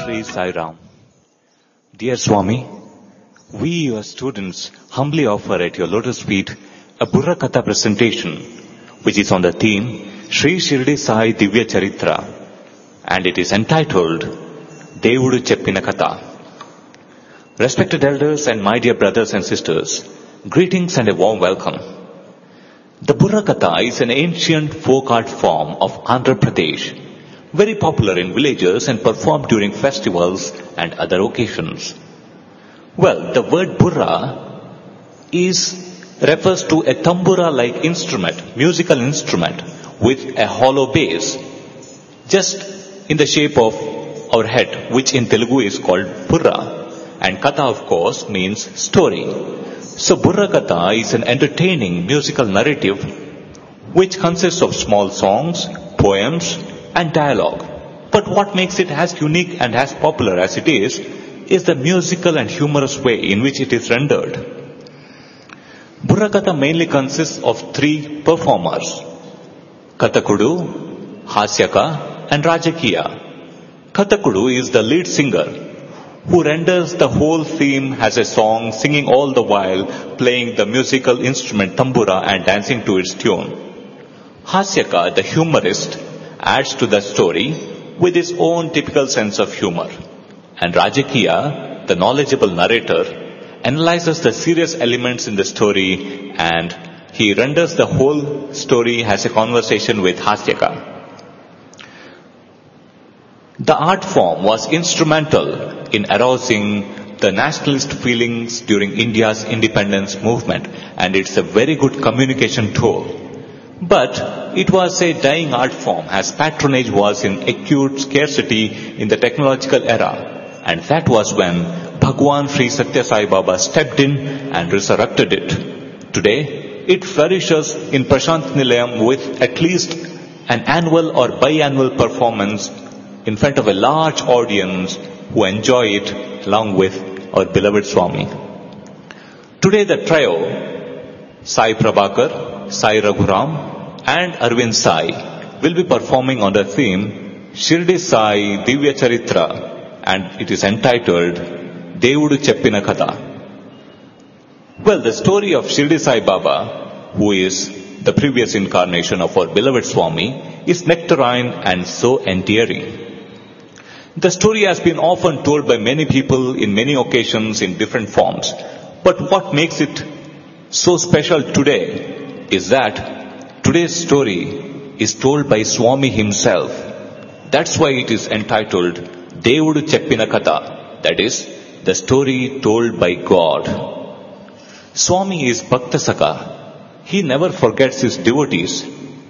Sri Sai Ram. Dear Swami, we, your students, humbly offer at your lotus feet a Burra Katha presentation, which is on the theme Sri Shirdi Sai Divya Charitra, and it is entitled Devudu Cheppina Katha. Respected elders and my dear brothers and sisters, greetings and a warm welcome. The Burra Katha is an ancient folk art form of Andhra Pradesh, very popular in villages and performed during festivals and other occasions. Well, the word burra is refers to a tambura-like instrument, musical instrument with a hollow base, just in the shape of our head, which in Telugu is called burra. And katha, of course, means story. So burra katha is an entertaining musical narrative which consists of small songs, poems, and dialogue. But what makes it as unique and as popular as it is, is the musical and humorous way in which it is rendered. Burrakatha mainly consists of three performers. Kathakudu, Hasyaka and Rajakiya. Kathakudu is the lead singer who renders the whole theme as a song singing all the while playing the musical instrument tambura and dancing to its tune. Hasyaka, the humorist, adds to the story with his own typical sense of humor. And Rajakiya, the knowledgeable narrator, analyzes the serious elements in the story and he renders the whole story as a conversation with Hasyaka. The art form was instrumental in arousing the nationalist feelings during India's independence movement and it's a very good communication tool. But it was a dying art form as patronage was in acute scarcity in the technological era. And that was when Bhagwan Sri Satya Sai Baba stepped in and resurrected it. Today, it flourishes in Prashant Nilayam with at least an annual or biannual performance in front of a large audience who enjoy it along with our beloved Swami. Today the trio, Sai Prabhakar, Sai Raghuram and Arvind Sai will be performing on the theme Shirdi Sai Divya Charitra and it is entitled Devudu Cheppina Katha. Well, the story of Shirdi Sai Baba, who is the previous incarnation of our beloved Swami, is nectarine and so endearing. The story has been often told by many people in many occasions in different forms. But what makes it so special today is that today's story is told by Swami himself. That's why it is entitled Devudu Cheppina Katha. That is, the story told by God. Swami is Bhakta Saka. He never forgets his devotees.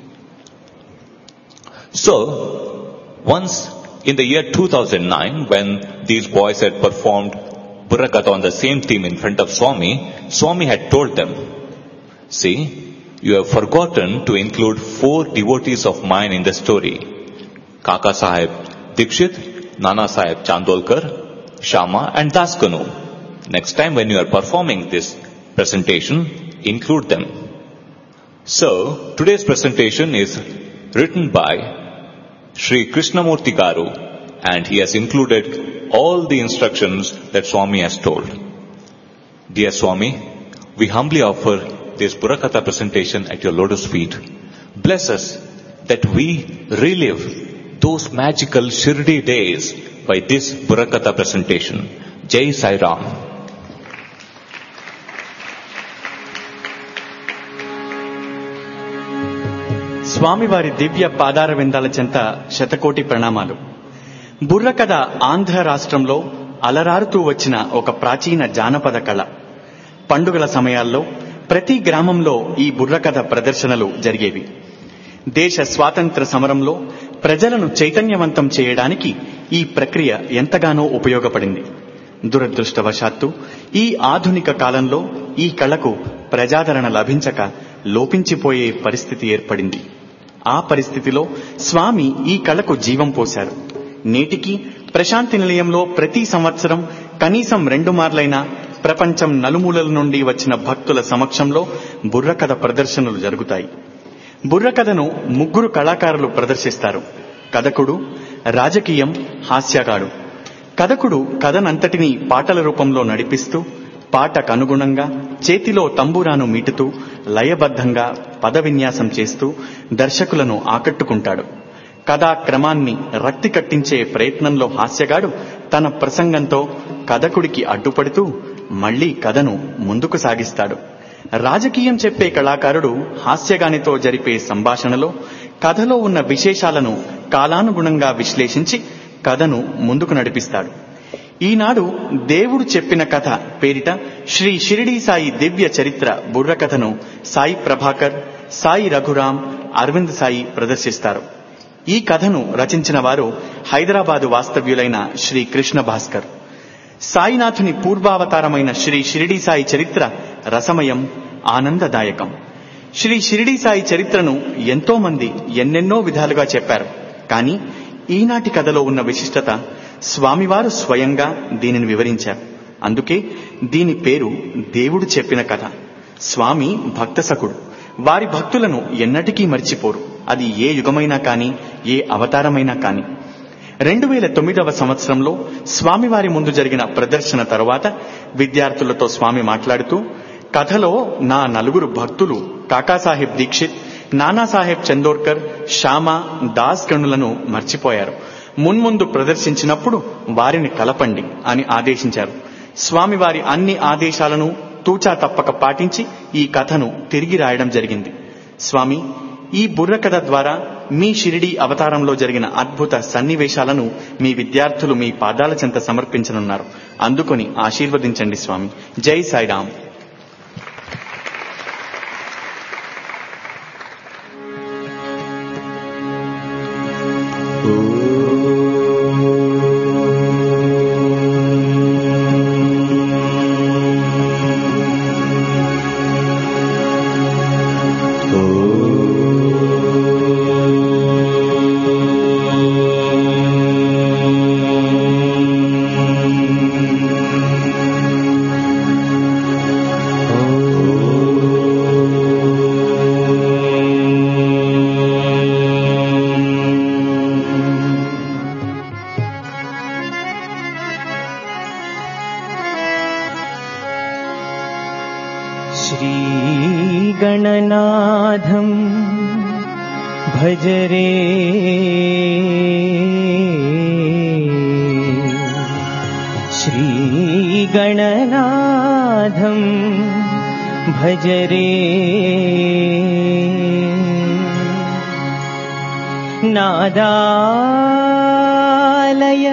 So, once in the year 2009, when these boys had performed Burrakatha on the same theme in front of Swami, Swami had told them, See, you have forgotten to include four devotees of mine in the story. Kaka Sahib Dikshit, Nana Sahib Chandolkar, Shama and Daskanu. Next time when you are performing this presentation, include them. So, today's presentation is written by Sri Krishnamurti Garu and he has included all the instructions that Swami has told. Dear Swami, we humbly offer this Burakatha presentation at your lotus feet. Bless us that we relive those magical Shirdi days by this Burakatha presentation. Jai Sai Ram. స్వామివారి దివ్య పాదార విందాల చెంత శతకోటి ప్రణామాలు బుర్రకథ ఆంధ్ర రాష్ట్రంలో అలరారుతూ వచ్చిన ఒక ప్రాచీన జానపద కళ పండుగల సమయాల్లో ప్రతి గ్రామంలో ఈ బుర్రకథ ప్రదర్శనలు జరిగేవి దేశ స్వాతంత్ర సమరంలో ప్రజలను చైతన్యవంతం చేయడానికి ఈ ప్రక్రియ ఎంతగానో ఉపయోగపడింది దురదృష్టవశాత్తు ఈ ఆధునిక కాలంలో ఈ కళకు ప్రజాదరణ లభించక లోపించిపోయే పరిస్థితి ఏర్పడింది ఆ పరిస్థితిలో స్వామి ఈ కళకు జీవం పోశారు నేటికి ప్రశాంతి నిలయంలో ప్రతి సంవత్సరం కనీసం రెండు మార్లైనా ప్రపంచం నలుమూలల నుండి వచ్చిన భక్తుల సమక్షంలో బుర్రకథ ప్రదర్శనలు జరుగుతాయి బుర్రకథను ముగ్గురు కళాకారులు ప్రదర్శిస్తారు కథకుడు రాజకీయం హాస్యగాడు కథకుడు కథనంతటినీ పాటల రూపంలో నడిపిస్తూ పాటకు అనుగుణంగా చేతిలో తంబూరాను మీటుతూ లయబద్ధంగా పద విన్యాసం చేస్తూ దర్శకులను ఆకట్టుకుంటాడు కథా క్రమాన్ని రక్తి కట్టించే ప్రయత్నంలో హాస్యగాడు తన ప్రసంగంతో కథకుడికి అడ్డుపడుతూ మళ్లీ కథను ముందుకు సాగిస్తాడు రాజకీయం చెప్పే కళాకారుడు హాస్యగానితో జరిపే సంభాషణలో కథలో ఉన్న విశేషాలను కాలానుగుణంగా విశ్లేషించి కథను ముందుకు నడిపిస్తాడు ఈనాడు దేవుడు చెప్పిన కథ పేరిట శ్రీ షిరిడీ సాయి దివ్య చరిత్ర బుర్రకథను సాయి ప్రభాకర్ సాయి రఘురాం అరవింద్ సాయి ప్రదర్శిస్తారు ఈ కథను రచించిన వారు హైదరాబాదు వాస్తవ్యులైన శ్రీ కృష్ణ భాస్కర్ సాయినాథుని పూర్వావతారమైన శ్రీ షిరిడీ సాయి చరిత్ర రసమయం ఆనందదాయకం శ్రీ షిరిడీ సాయి చరిత్రను ఎంతో మంది ఎన్నెన్నో విధాలుగా చెప్పారు కానీ ఈనాటి కథలో ఉన్న విశిష్టత స్వామివారు స్వయంగా దీనిని వివరించారు అందుకే దీని పేరు దేవుడు చెప్పిన కథ స్వామి భక్తసకుడు వారి భక్తులను ఎన్నటికీ మర్చిపోరు అది ఏ యుగమైనా కాని ఏ అవతారమైనా కాని రెండు వేల తొమ్మిదవ సంవత్సరంలో స్వామివారి ముందు జరిగిన ప్రదర్శన తరువాత విద్యార్థులతో స్వామి మాట్లాడుతూ కథలో నా నలుగురు భక్తులు కాకాసాహెబ్ దీక్షిత్ నానాసాహెబ్ చందోర్కర్ శ్యామ దాస్ గణులను మర్చిపోయారు మున్ముందు ప్రదర్శించినప్పుడు వారిని కలపండి అని ఆదేశించారు స్వామివారి అన్ని ఆదేశాలను తూచా తప్పక పాటించి ఈ కథను తిరిగి రాయడం జరిగింది స్వామి ఈ బుర్ర కథ ద్వారా మీ షిరిడి అవతారంలో జరిగిన అద్భుత సన్నివేశాలను మీ విద్యార్థులు మీ పాదాల చెంత సమర్పించనున్నారు అందుకొని ఆశీర్వదించండి స్వామి జై సాయిరామ్ श्रीगणनाथम् भज रे श्रीगणनाथम् भज रे नादालय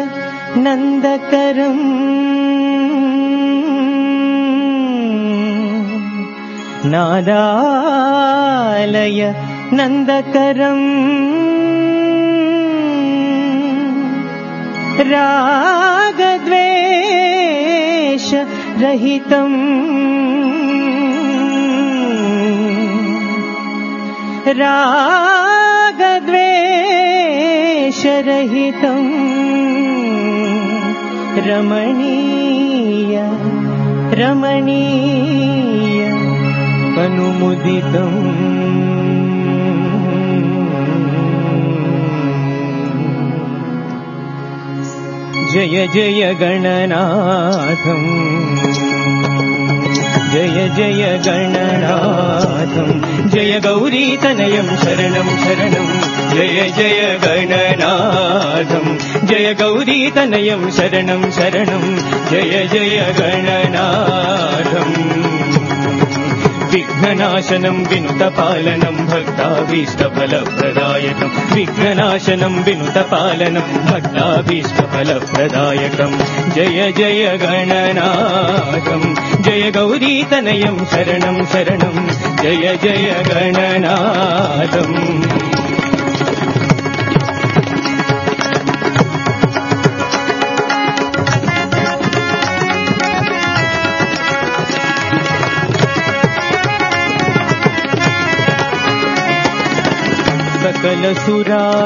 नन्दकरम् नादालय नन्दकरम् रागद्वेष रहितम् रागद्वेष रहितम् रमणीय रमणीय अनुमुदितम् जय जय गणनाथम् जय जय गणनाथम् जय गौरीतनयम् शरणम् शरणम् जय जय गणनाथम् जय गौरीतनयम् शरणम् शरणम् जय जय गणनाथम् विघ्ननाशनम् विनुतपालनम् भक्ताभीष्टफलप्रदायकम् विघ्ननाशनम् विनुतपालनम् भक्ताभीष्टफलप्रदायकम् जय जय गणनाथम् जय गौरीतनयम् शरणम् शरणम् जय जय गणनाथम्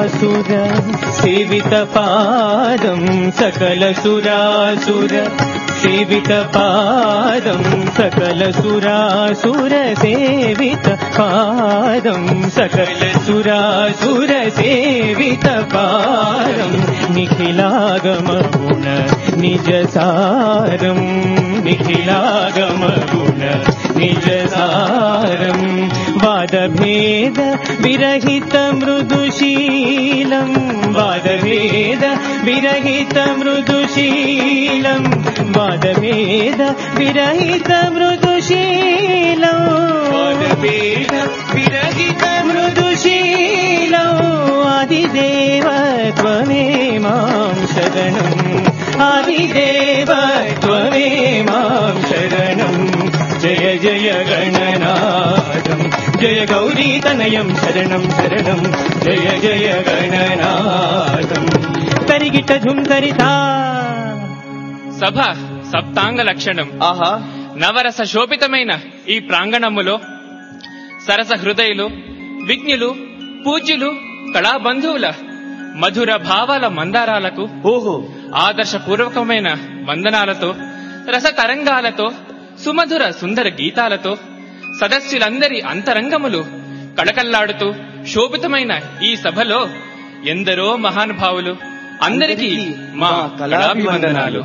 सकलसुरासुर सेवितपादम् सकलसुरासुर సేవిత పాదం సకల సురాసుర సేవిత పాదం సకల సురాసుర సేవిత పాదం నిఖిలాగమ గుణ నిజ సారం నిఖిలాగమ గుణ నిజ సారం వాదభేద విరహిత మృదుశీలం వాదభేద విరహిత మృదుశీలం వాదభేద విరహిత మృదుశీలం వాదభేద విరహిత మృదుశీలం ఆదిదేవ త్వమే మాం శరణం ఆదిదేవ త్వమే మాం శరణం జయ జయ గణనాథం జయ గౌరీ తనయం శరణం శరణం జయ జయ గణనాథం తరిగిట ఝుంకరితా సభ సప్తాంగ లక్షణం ఆహా నవరస శోభితమైన ఈ ప్రాంగణములో సరస హృదయులు విజ్ఞులు పూజ్యులు కళాబంధువుల మధుర భావాల మందారాలకు ఓహో ఆదర్శపూర్వకమైన వందనాలతో రస తరంగాలతో సుమధుర సుందర గీతాలతో సదస్సులందరి అంతరంగములు కళకల్లాడుతూ శోభితమైన ఈ సభలో ఎందరో మహానుభావులు అందరికీ మా కళాభివందనాలు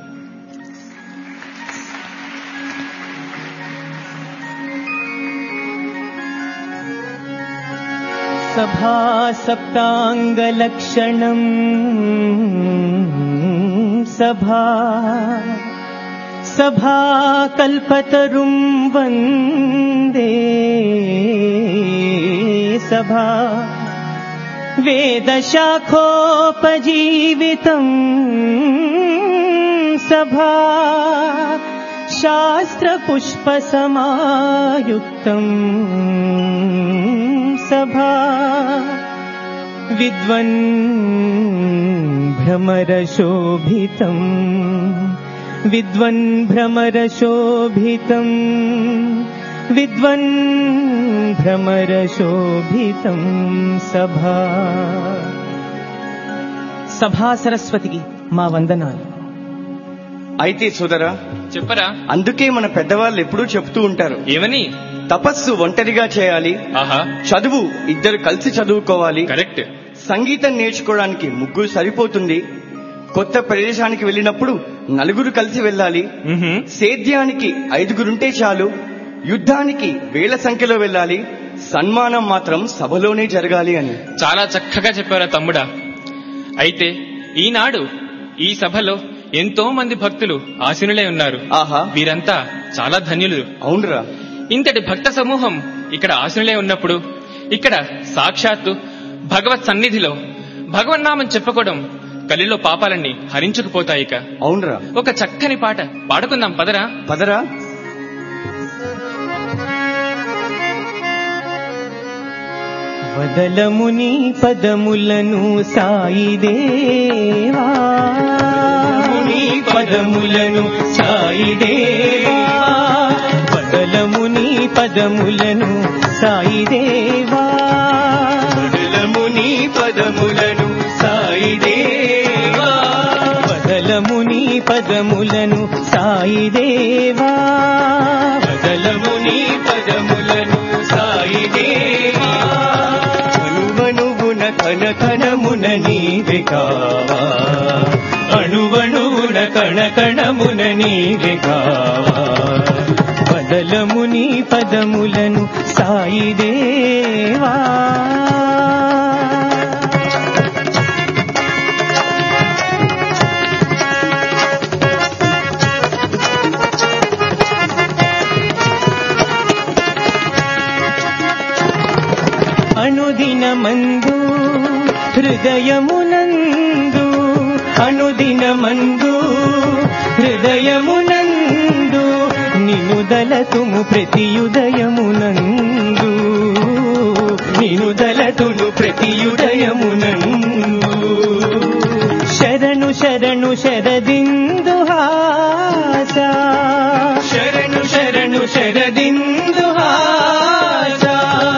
సభా సప్తాంగలక్షణం సభా సభా కల్పతరుం వందే సభా వేదశాఖోపజీవితం సభా శాస్త్రపుష్పసమాయుక్తం సభా విద్వన్ భ్రమరశోభితం విద్వన్ భ్రమరశోభితం విద్వన్ భ్రమరశోభితం సభా సభా సరస్వతికి మా వందనాలు అయితే సోదరా చెప్పరా అందుకే మన పెద్దవాళ్ళు ఎప్పుడూ చెప్తూ ఉంటారు ఏమని తపస్సు ఒంటరిగా చేయాలి ఆహా చదువు ఇద్దరు కలిసి చదువుకోవాలి కరెక్ట్ సంగీతం నేర్చుకోవడానికి ముగ్గురు సరిపోతుంది కొత్త ప్రదేశానికి వెళ్ళినప్పుడు నలుగురు కలిసి వెళ్ళాలి మ్హూ. సేద్యానికి ఐదుగురుంటే చాలు యుద్ధానికి వేల సంఖ్యలో వెళ్ళాలి సన్మానం మాత్రం సభలోనే జరగాలి అని చాలా చక్కగా చెప్పారా తమ్ముడా అయితే ఈనాడు ఈ సభలో ఎంతో మంది భక్తులు ఆశీనులై ఉన్నారు ఆహా వీరంతా చాలా ధన్యులు అవునరా ఇంతటి భక్త సమూహం ఇక్కడ ఆశనులే ఉన్నప్పుడు ఇక్కడ సాక్షాత్తు భగవత్ సన్నిధిలో భగవన్నామం చెప్పుకోవడం కలిలో పాపాలన్నీ హరించుకుపోతాయిక అవునరా ఒక చక్కని పాట పాడుకుందాం పదరా పదరా వదలముని పదములను సాయిదేవా ముని పదములను సాయిదేవా వదలముని పదములను సాయిదేవా వదలముని పదములను సాయిదేవా వదలముని పదములను సాయిదేవా వదలముని పదములను సాయిదేవా అణువణువున కనకణమున నీవే కావా అణువణువున కణకణమున నీవే కావా పదలముని పదములను సాయిదేవా అనుదినమందు హృదయమునందు అనుదినమందు హృదయమునందు నినుదలతుము ప్రతియుదయమునందు నినుదలతును ప్రతియుదయమునందు శరణు శరణు శరదిందు హాస శరణు శరణు శరదిందు హాస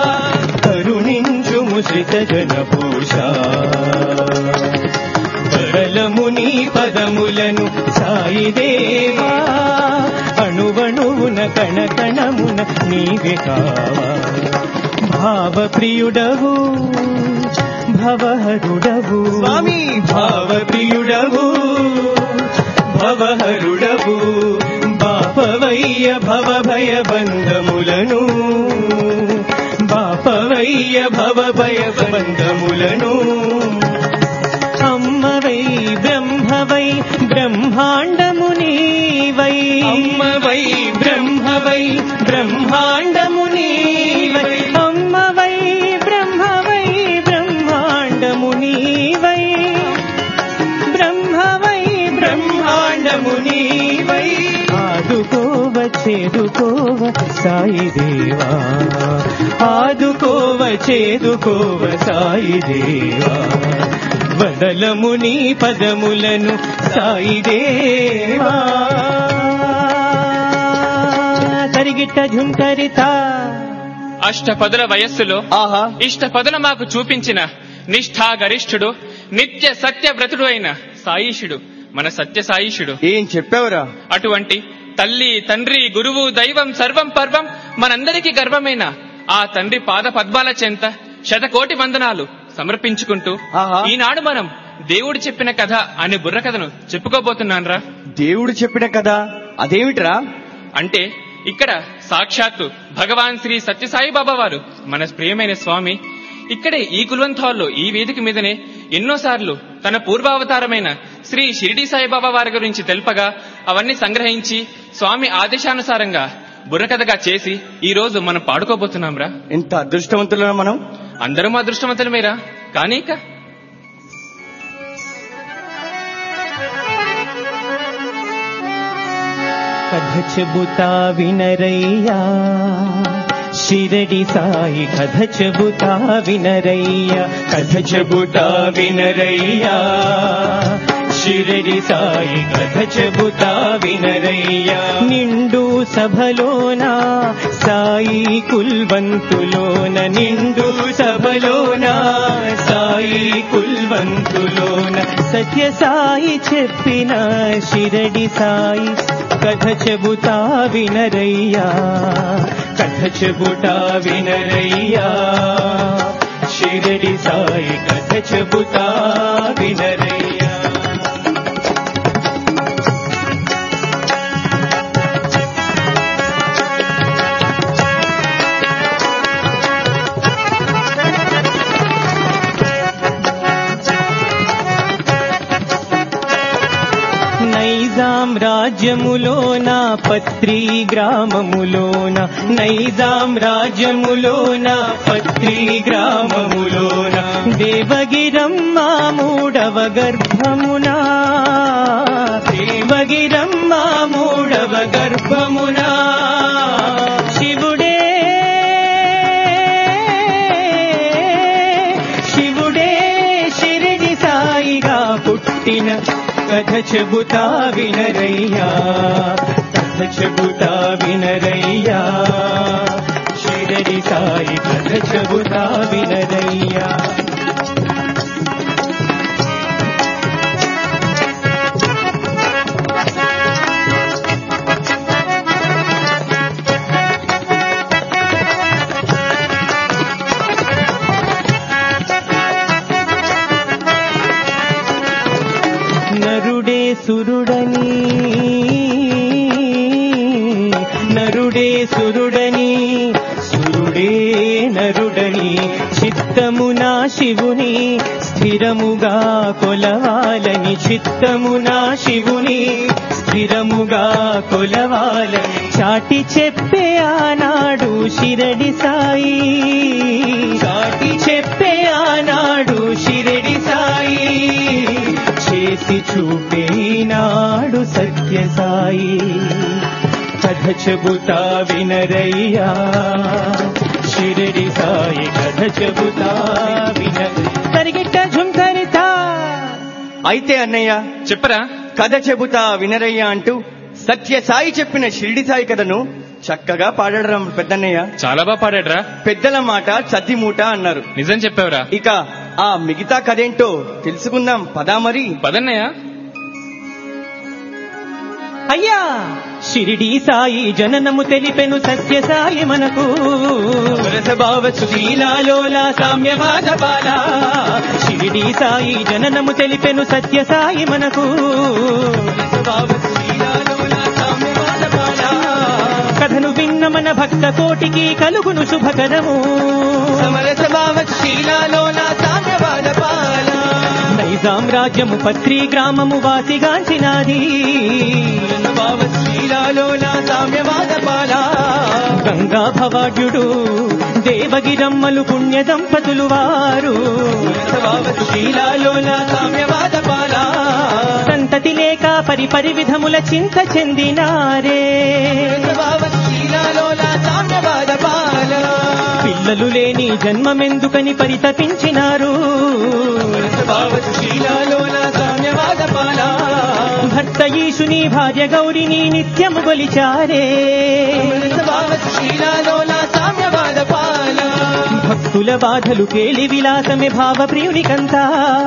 కరుణించుము శ్రిత జన పూష వదలముని పదములను సాయి దేవా అణువణువున కణకణమున నీవే కావా భావప్రియుడవు భవహరుడవు స్వామి! భావప్రియుడవు భవహరుడవు బాపవయ్య భవ భయ బంధములను బాపవయ్య భవ భయ బంధములను అమ్మవై బ్రహ్మవై బ్రహ్మాండము నీవై అమ్మవై బ్రహ్మవై బ్రహ్మాండము నీవై అమ్మవై బ్రహ్మవై బ్రహ్మాండము నీవై బ్రహ్మవై బ్రహ్మాండము నీవై ఆదుకోవ చేదుకోవ సాయి దేవా ఆదుకోవ చేదుకోవ సాయి దేవా వదలము నీ పదములను సాయి దేవా తరిగిట్ట ఝుంకరితా అష్టపదుల వయస్సులో ఆహా ఇష్టపదుల మాకు చూపించిన నిష్ఠా గరిష్ఠుడు నిత్య సత్య వ్రతుడు అయిన సాయిషుడు మన సత్య సాయిషుడు ఏం చెప్పావురా అటువంటి తల్లి తండ్రి గురువు దైవం సర్వం పర్వం మనందరికీ గర్వమైన ఆ తండ్రి పాద పద్మాల చెంత శతకోటి వందనాలు సమర్పించుకుంటూ ఆహా. ఈనాడు మనం దేవుడు చెప్పిన కథ అనే బుర్ర కథను చెప్పుకోబోతున్నాన్రా దేవుడు చెప్పిన కదా అదేమిట్రా అంటే ఇక్కడ సాక్షాత్తు భగవాన్ శ్రీ సత్యసాయి బాబా వారు మన ప్రియమైన స్వామి ఇక్కడే ఈ కుల్వంత్ హాల్లో ఈ వేదిక మీదనే ఎన్నోసార్లు తన పూర్వావతారమైన శ్రీ షిరిడి సాయిబాబా వారి గురించి తెలుపగా అవన్నీ సంగ్రహించి స్వామి ఆదేశానుసారంగా బుర్రకథగా చేసి ఈ రోజు మనం పాడుకోబోతున్నాంరా ఎంత అదృష్టవంతులరా మనం అందరం అదృష్టవంతులమేరా కానీ ఇక కథ చెబుతా వినరయ్యా షిరడి సాయి కథ చెబుతా వినరయ్యా కథ చెబుతా వినరయ్యా షిరడి సాయి కథ చెబుతా వినరయ్యా నిండు సభలోన సాయి కుల్వంతులోన నిండు సభలోన సాయి కుల్వంతులోన సత్య సాయి చెప్పిన షిరడి సాయి కథ చెబుతా వినరయ్యా కథ చెబుతా వినరయ్యా షిరడి సాయి కథ చెబుతా వినరయ్యా నైజాం రాజ్యములోన పత్రి గ్రామములోన నైజాం రాజ్యములోన పత్రి గ్రామములోన దేవగిరమ్మ మూడవ గర్భమునా దేవగిరమ్మ మూడవ గర్భమునా శివుడే శివుడే షిరిడి సాయిగా పుట్టిన కథ చెబుతా వినరయ్యా కథ చెబుతా వినరయ్యా షిరిడి సాయి కథ చెబుతా వినరయ్యా నరుడే సురుడని నరుడే సురుడని సురుడే నరుడని చిత్తమునా శివుని స్థిరముగా కొలవాలని చిత్తమునా శివుని స్థిరముగా కొలవాలని చాటి చెప్పే ఆనాడు షిరడి సాయి చాటి చెప్పే ఆనాడు షిరడి సాయి చేసి చూపేనాడు సత్య సాయి కథ చెబుతా వినరయ్యా షిరడి సాయి కథ చెబుతా విన తరిగిట్ట ఝుంకరితా అయితే అన్నయ్య చెప్పరా కథ చెబుతా వినరయ్యా అంటూ సత్య సాయి చెప్పిన షిరిడి సాయి కథను చక్కగా పాడడం పెద్దన్నయ్య చాలా బాగా పాడాడ్రా పెద్దల మాట సద్ది మూట అన్నారు నిజం చెప్పావురా ఇక ఆ మిగతా కథేంటో తెలుసుకుందాం పదా మరి పదన్నయ్య అయ్యా షిరిడి సాయి జననము తెలిపెను సత్య సాయి మనకు భావ సుశీలాలోల సామ్యవాద బాల షిరిడి సాయి జననము తెలిపెను సత్య సాయి మనకు భావ సుశీలాలోల సామ్యవాద బాల. కథను విన్న మన భక్త కోటికి కలుగును శుభకరము సమరస భావ శీలాలోల సామ్యవాద బాల నైజాం రాజ్యము పత్రి గ్రామము వాసిగాంచినాది గంగా భవాడ్యుడు దేవగిరమ్మలు పుణ్య దంపతులు వారు సంతతి లేక పరిపరి విధముల చింత చెందినారే పిల్లలు లేని జన్మమెందుకని పరితపించినారు భర్త ఈశుని భార్య గౌరిని నిత్యము గొలిచారే భక్తుల బాధలు కేలి విలాసమే భావ ప్రియునికంతా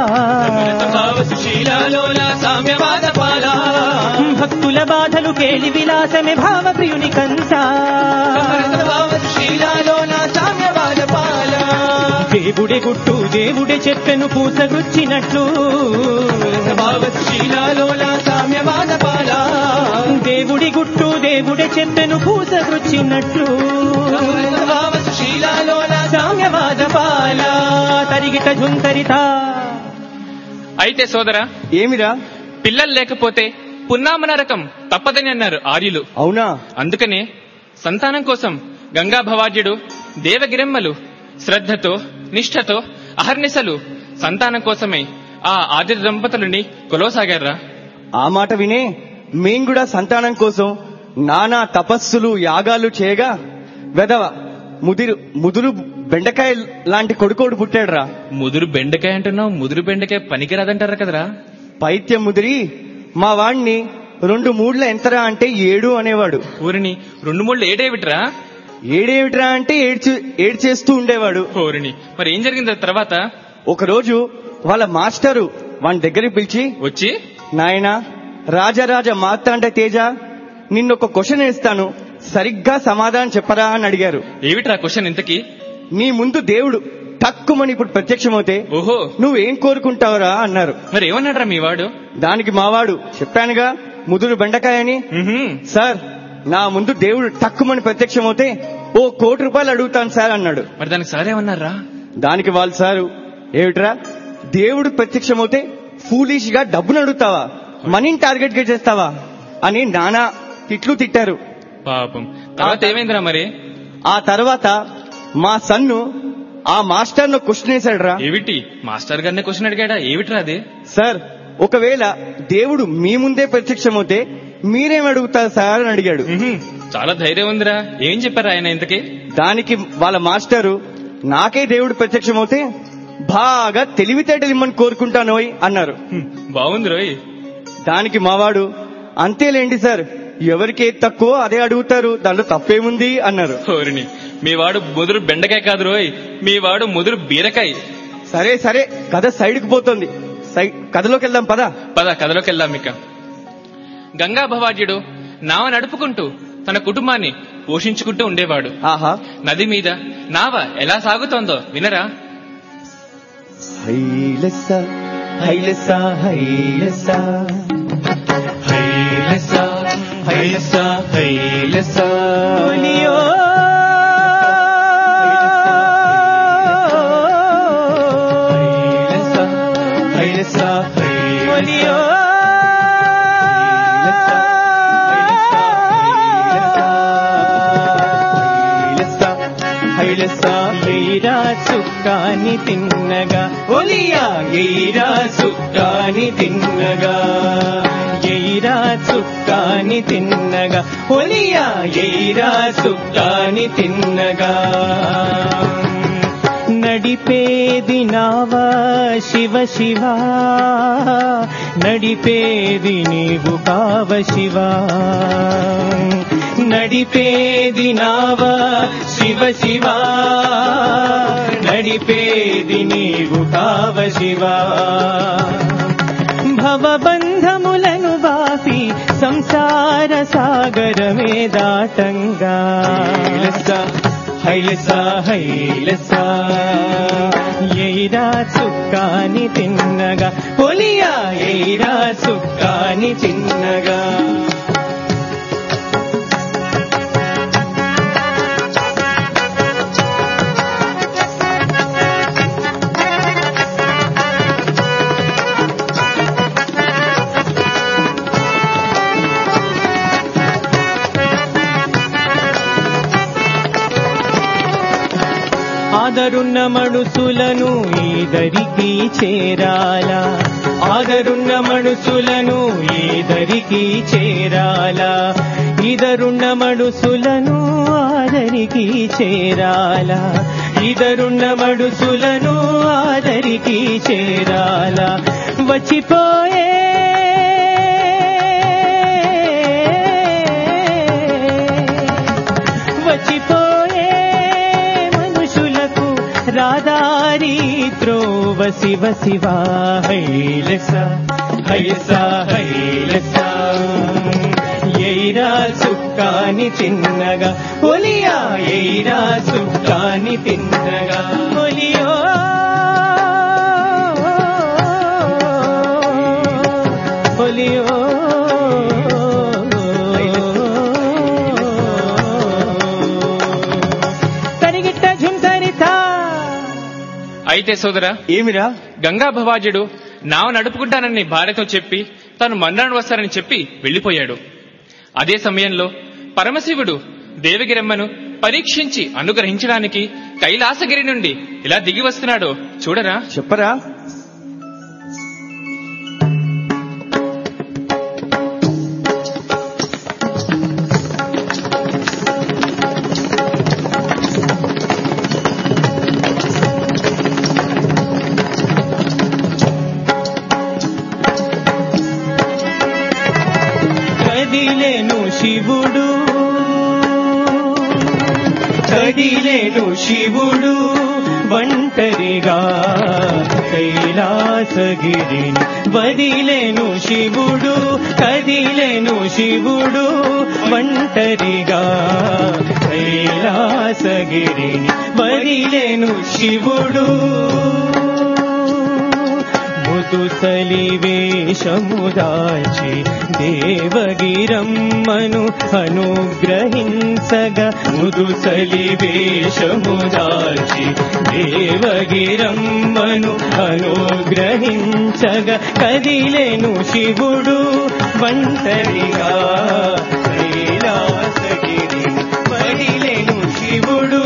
భక్తుల బాధలు కేలి విలాసమే భావ ప్రియునికంతా దేవుడే గుట్టు దేవుడే చెప్పెను పూసగుచ్చినట్లు దేవుడి గుట్టు దేవుడే చెప్పెను పూసగుచ్చినట్లు సామ్యవాద పాల తరిగిట జుంకరిత అయితే సోదరా ఏమిరా పిల్లలు లేకపోతే పున్నామ నరకం తప్పదని అన్నారు ఆర్యులు అవునా అందుకనే సంతానం కోసం గంగా భవాజ్యుడు దేవగిరమ్మలు శ్రద్ధతో నిష్ఠతో అహర్నిశలు సంతానం కోసమై ఆ ఆదిత్య దంపతులని కొలవసాగారా ఆ మాట వినే మేం కూడా సంతానం కోసం నానా తపస్సులు యాగాలు చేయగా వెదవ ముదిరు ముదురు బెండకాయ లాంటి కొడుకోడు పుట్టాడురా ముదురు బెండకాయ అంటున్నావు ముదురు బెండకాయ పనికిరాదంటారా కదరా పైత్యం ముదిరి మా వాణ్ణి రెండు మూడ్ల ఎంతరా అంటే ఏడు అనేవాడు ఊరిని రెండు మూడు ఏడేవిట్రా ఏడేమిట్రా అంటే ఏడ్చి ఏడ్చేస్తూ ఉండేవాడు ఊరిని మరి ఏం జరిగింది ఆ తర్వాత ఒకరోజు వాళ్ళ మాస్టరు వాని దగ్గరికి పిలిచి వచ్చి నాయనా రాజరాజ మార్తాండ తేజ నిన్నొక క్వశ్చన్ వేస్తాను సరిగ్గా సమాధానం చెప్పరా అని అడిగారు ఏమిట్రా క్వశ్చన్ ఇంతకి నీ ముందు దేవుడు తక్కువని ఇప్పుడు ప్రత్యక్షమవుతే ఓహో నువ్వేం కోరుకుంటావురా అన్నారు మరి ఏమన్నాడ్రా మీ వాడు దానికి మావాడు చెప్పానుగా ముదురు బెండకాయని ఉహుం. సార్ నా ముందు దేవుడు తక్కువని ప్రత్యక్షమవుతే ఓ కోటి రూపాయలు అడుగుతాను సార్ అన్నాడు మరి దానికి సారేమన్నారా దానికి వాళ్ళు సారు ఏమిట్రా దేవుడు ప్రత్యక్షమవుతే ఫూలిష్ గా డబ్బును అడుగుతావా మనీని టార్గెట్ గా చేస్తావా అని నానా తిట్లు తిట్టారు పాపం తర్వాత ఏమైందిరా మరి ఆ తర్వాత మా సన్ను ఆ మాస్టర్ ను క్వశ్చన్ వేశాడురా ఏమిటి మాస్టర్ గారిని క్వశ్చన్ అడిగాడా ఏమిట్రా అది సార్ ఒకవేళ దేవుడు మీ ముందే ప్రత్యక్షమవుతే మీరేం అడుగుతారు సార్ అని అడిగాడు ఉహుం. చాలా ధైర్యం ఉందిరా ఏం చెప్పారు ఆయన ఇంతకి దానికి వాళ్ళ మాస్టరు నాకే దేవుడు ప్రత్యక్షమవుతే బాగా తెలివితేటలు ఇమ్మని కోరుకుంటానోయ్ అన్నారు హ్మ్. బాగుంది రోయ్ దానికి మావాడు అంతేలేండి సార్ ఎవరికి ఏది తక్కువ అదే అడుగుతారు దాంట్లో తప్పేముంది అన్నారు ఓరిని మీ వాడు ముదురు బెండకాయ కాదు రోయ్ మీ వాడు ముదురు బీరకాయ సరే సరే కథ సైడ్కి పోతుంది సై కథలోకి వెళ్దాం పదా పద కథలోకి వెళ్దాం ఇక గంగా భవాజ్యుడు నావ నడుపుకుంటూ తన కుటుంబాన్ని పోషించుకుంటూ ఉండేవాడు ఆహా నది మీద నావ ఎలా సాగుతోందో వినరా హైలెస్స హైలెస్స హైలెస్స హైలెస్స హైలెస్స హైలెస్స ఒలియో హైలెస్స ఒలియో ఎయిరా సుక్కాని తిన్నగా ఒలియా ఎయిరా సుక్కాని తిన్నగా ఎయిరా చుక్కాని తిన్నగా ఒలియా ఎయిరా సుక్కాని తిన్నగా నడిపేది నావా శివ శివ నడిపేది నీవు కావ శివ నడిపేది నావా శివ శివ శివ నడిపేది నీవు కావ శివ భవబంధములను బాపి సంసార సాగరమే దాటంగా హైలస హైలస ఎయిరా చుక్కాని తిన్నగా ఒలియా ఎయిరా చుక్కాని తిన్నగా ఆదరున్న మడుసులను ఈదరికి చేరాలా ఆదరున్న మడుసులను ఈదరికి చేరాలా ఇదరున్న మడుసులను ఆదరికి చేరాలా ఇదరున్న మడుసులను ఆదరికి చేరాలా వచ్చిపోయే వచ్చిపోయే మనుషులకు రాదారి త్రోవ శివ శివ హైలస హైస హైలస ఎయిరా సుక్కాని తిన్నగా ఒలియా ఎయిరా సుక్కాని తిన్నగా ఒలియో ఒలియో తరిగిట్ట ఝుంసరితా అయితే సోదరా ఏమిరా గంగా భవాజుడు నావ నడుపుకుంటానని భార్యతో చెప్పి తాను మన్నాడు వస్తానని చెప్పి వెళ్లిపోయాడు అదే సమయంలో పరమశివుడు దేవగిరమ్మను పరీక్షించి అనుగ్రహించడానికి కైలాసగిరి నుండి ఇలా దిగి వస్తున్నాడో చూడరా చెప్పరా కదిలేను శివుడు కదిలేను శివుడు ఒంటరిగా కైలాసగిరిని వదిలేను శివుడు కదిలేను శివుడు ఒంటరిగా కైలాసగిరిని వదిలేను శివుడు ముదుసలి వేషము దాల్చి దేవగిరమ్మను అనుగ్రహించగా ముదుసలి వేషము దాల్చి దేవగిరమ్మను అనుగ్రహించగా కదిలేను శివుడు ఒంటరిగా కైలాసగిరి వదిలేను శివుడు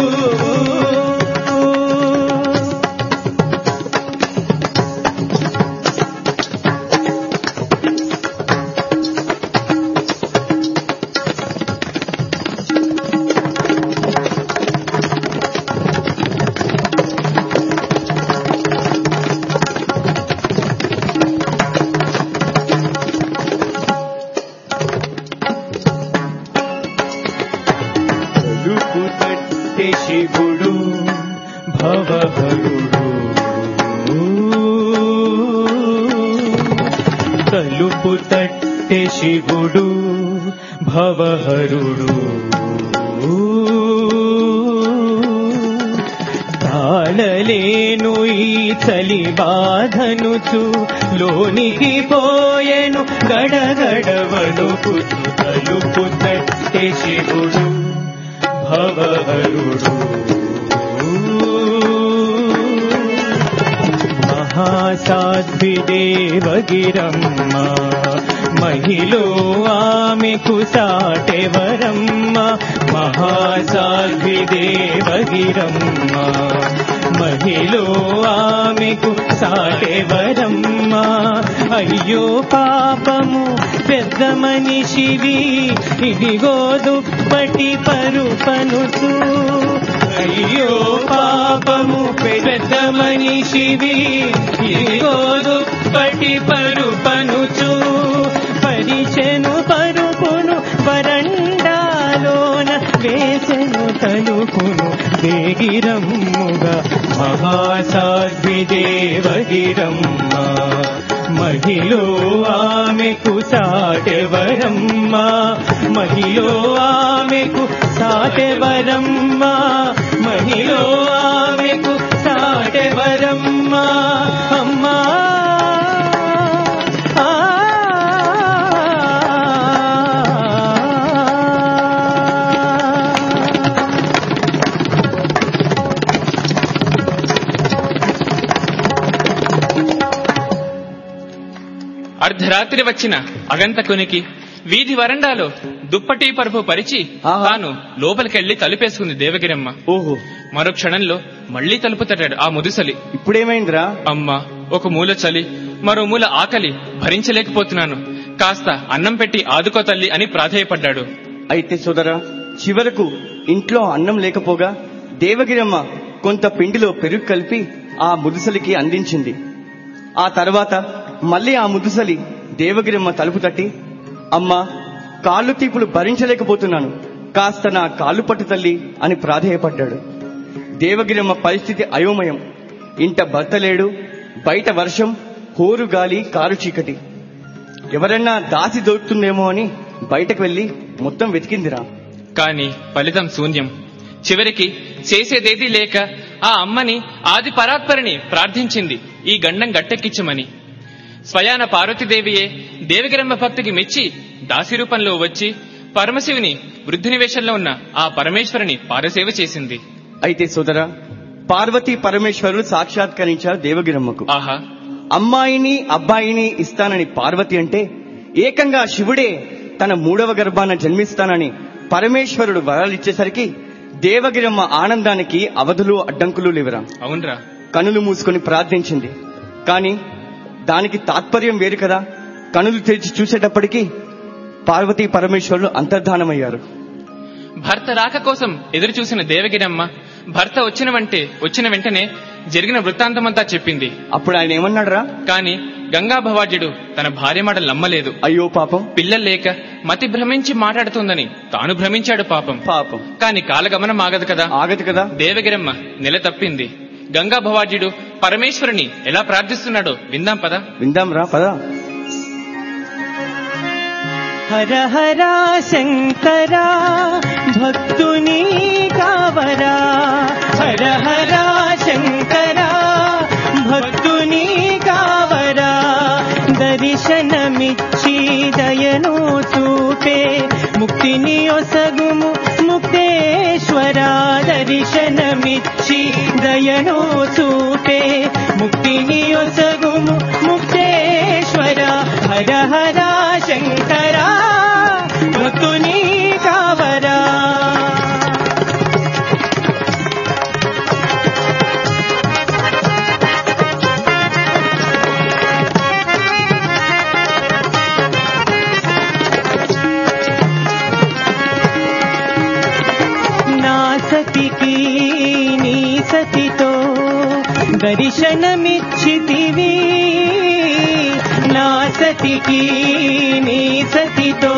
తలుపు తట్టె శివుడు భవహరుడు తలుపు తట్టె శివుడు భవహరుడు తాళలేను ఈ చలి బాధనుచు లోనికి పోయెను గడగడ వణుకుచు తలుపు తట్టె శివుడు భవహరుడు మహాసాధ్విదేవగిరమ్మ మహిలో ఆమెకు సాటెవరమ్మ మహాసాధ్విదేవగిరమ్మ మహిలో ఆమెకు సాటెవరమ్మ అయ్యో పాపము పెద్ద మనిషివి ఇదిగో దుప్పటి పరుపనుచు అయ్యో పాపము పెద్ద మనిషివి ఇదిగో దుప్పటి పరుపనుచు పరిచెను పరుపును వరండాలోన వేసెను తలుపును దేవగిరమ్ముగా మహాసాధ్వి దేవగిరమ్మ మహిలో ఆమెకు సాటెవరమ్మ మహిలో ఆమెకు సాటెవరమ్మ మహిలో ఆమెకు సాటెవరమ్మ అమ్మా అర్ధరాత్రి వచ్చిన అగంతకునికి వీధి వరండాలో దుప్పటి పరుపు పరిచి ఆహా. తాను లోపలికెళ్లి తలుపేసుకుంది దేవగిరమ్మ ఓహో మరో క్షణంలో మళ్లీ తలుపు తట్టాడు ఆ ముదుసలి ఇప్పుడేమైందిరా అమ్మా ఒక మూల చలి మరో మూల ఆకలి భరించలేకపోతున్నాను కాస్త అన్నం పెట్టి ఆదుకో తల్లి అని ప్రాధేయపడ్డాడు అయితే సోదరా చివరకు ఇంట్లో అన్నం లేకపోగా దేవగిరమ్మ కొంత పిండిలో పెరుగు కలిపి ఆ ముదుసలికి అందించింది ఆ తర్వాత మళ్ళీ ఆ ముదుసలి దేవగిరమ్మ తలుపు తట్టి అమ్మా కాళ్ళు తీపులు భరించలేకపోతున్నాను కాస్త నా కాళ్ళు పట్టు తల్లి అని ప్రాధేయపడ్డాడు దేవగిరమ్మ పరిస్థితి అయోమయం ఇంట భర్త లేడు బయట వర్షం హోరు గాలి కారు చీకటి ఎవరన్నా దాసి దొరుకుతుందేమో అని బయటకు వెళ్లి మొత్తం వెతికిందిరా కాని ఫలితం శూన్యం చివరికి చేసేదేదీ లేక ఆ అమ్మని ఆది పరాత్పరిని ప్రార్థించింది ఈ గండం గట్టెక్కించమని స్వయాన పార్వతీదేవియే దేవగిరమ్మ భక్తికి మెచ్చి దాసి రూపంలో వచ్చి పరమశివుని వృద్ధి నివేశంలో ఉన్న ఆ పరమేశ్వరుని పారసేవ చేసింది అయితే సోదరా పార్వతీ పరమేశ్వరుడు సాక్షాత్కరించారు దేవగిరమ్మకు ఆహా అమ్మాయిని అబ్బాయిని ఇస్తానని పార్వతి అంటే ఏకంగా శివుడే తన మూడవ గర్భాన జన్మిస్తానని పరమేశ్వరుడు వరాలిచ్చేసరికి దేవగిరమ్మ ఆనందానికి అవధులు అడ్డంకులు లేవరా అవునరా కనులు మూసుకొని ప్రార్థించింది కానీ దానికి తాత్పర్యం వేరు కదా కనులు తెరిచి చూసేటప్పటికి పార్వతీ పరమేశ్వరులు అంతర్ధానమయ్యారు భర్త రాక కోసం ఎదురు చూసిన దేవగిరమ్మ భర్త వచ్చిన వంటే వచ్చిన వెంటనే జరిగిన వృత్తాంతమంతా చెప్పింది అప్పుడు ఆయన ఏమన్నాడురా కాని గంగా భవాజ్యుడు తన భార్య మాటలు నమ్మలేదు అయ్యో పాపం పిల్లలు లేక మతి భ్రమించి మాట్లాడుతుందని తాను భ్రమించాడు పాపం పాపం కాని కాలగమనం ఆగదు కదా ఆగదు కదా దేవగిరమ్మ నెల తప్పింది గంగా భవాజ్యుడు పరమేశ్వరుని ఎలా ప్రార్థిస్తున్నాడో విందాం పదా విందాం రా పదా హర హరా శంకరా భక్తుని కావరా హర హరా శంకరా భక్తుని కావరా దర్శనమిచ్చి దయను చూపే ముక్తిని ఒసగుము ముక్తేశ్వరా దర్శనమిచ్చి దయను చూపే ముక్తిని ఒసగుము ముక్తేశ్వర హర హర శంకరా భక్తుని కావరా నా సతికి నీ సతితో దర్శనమిచ్చితివి నా సతికి నీ సతితో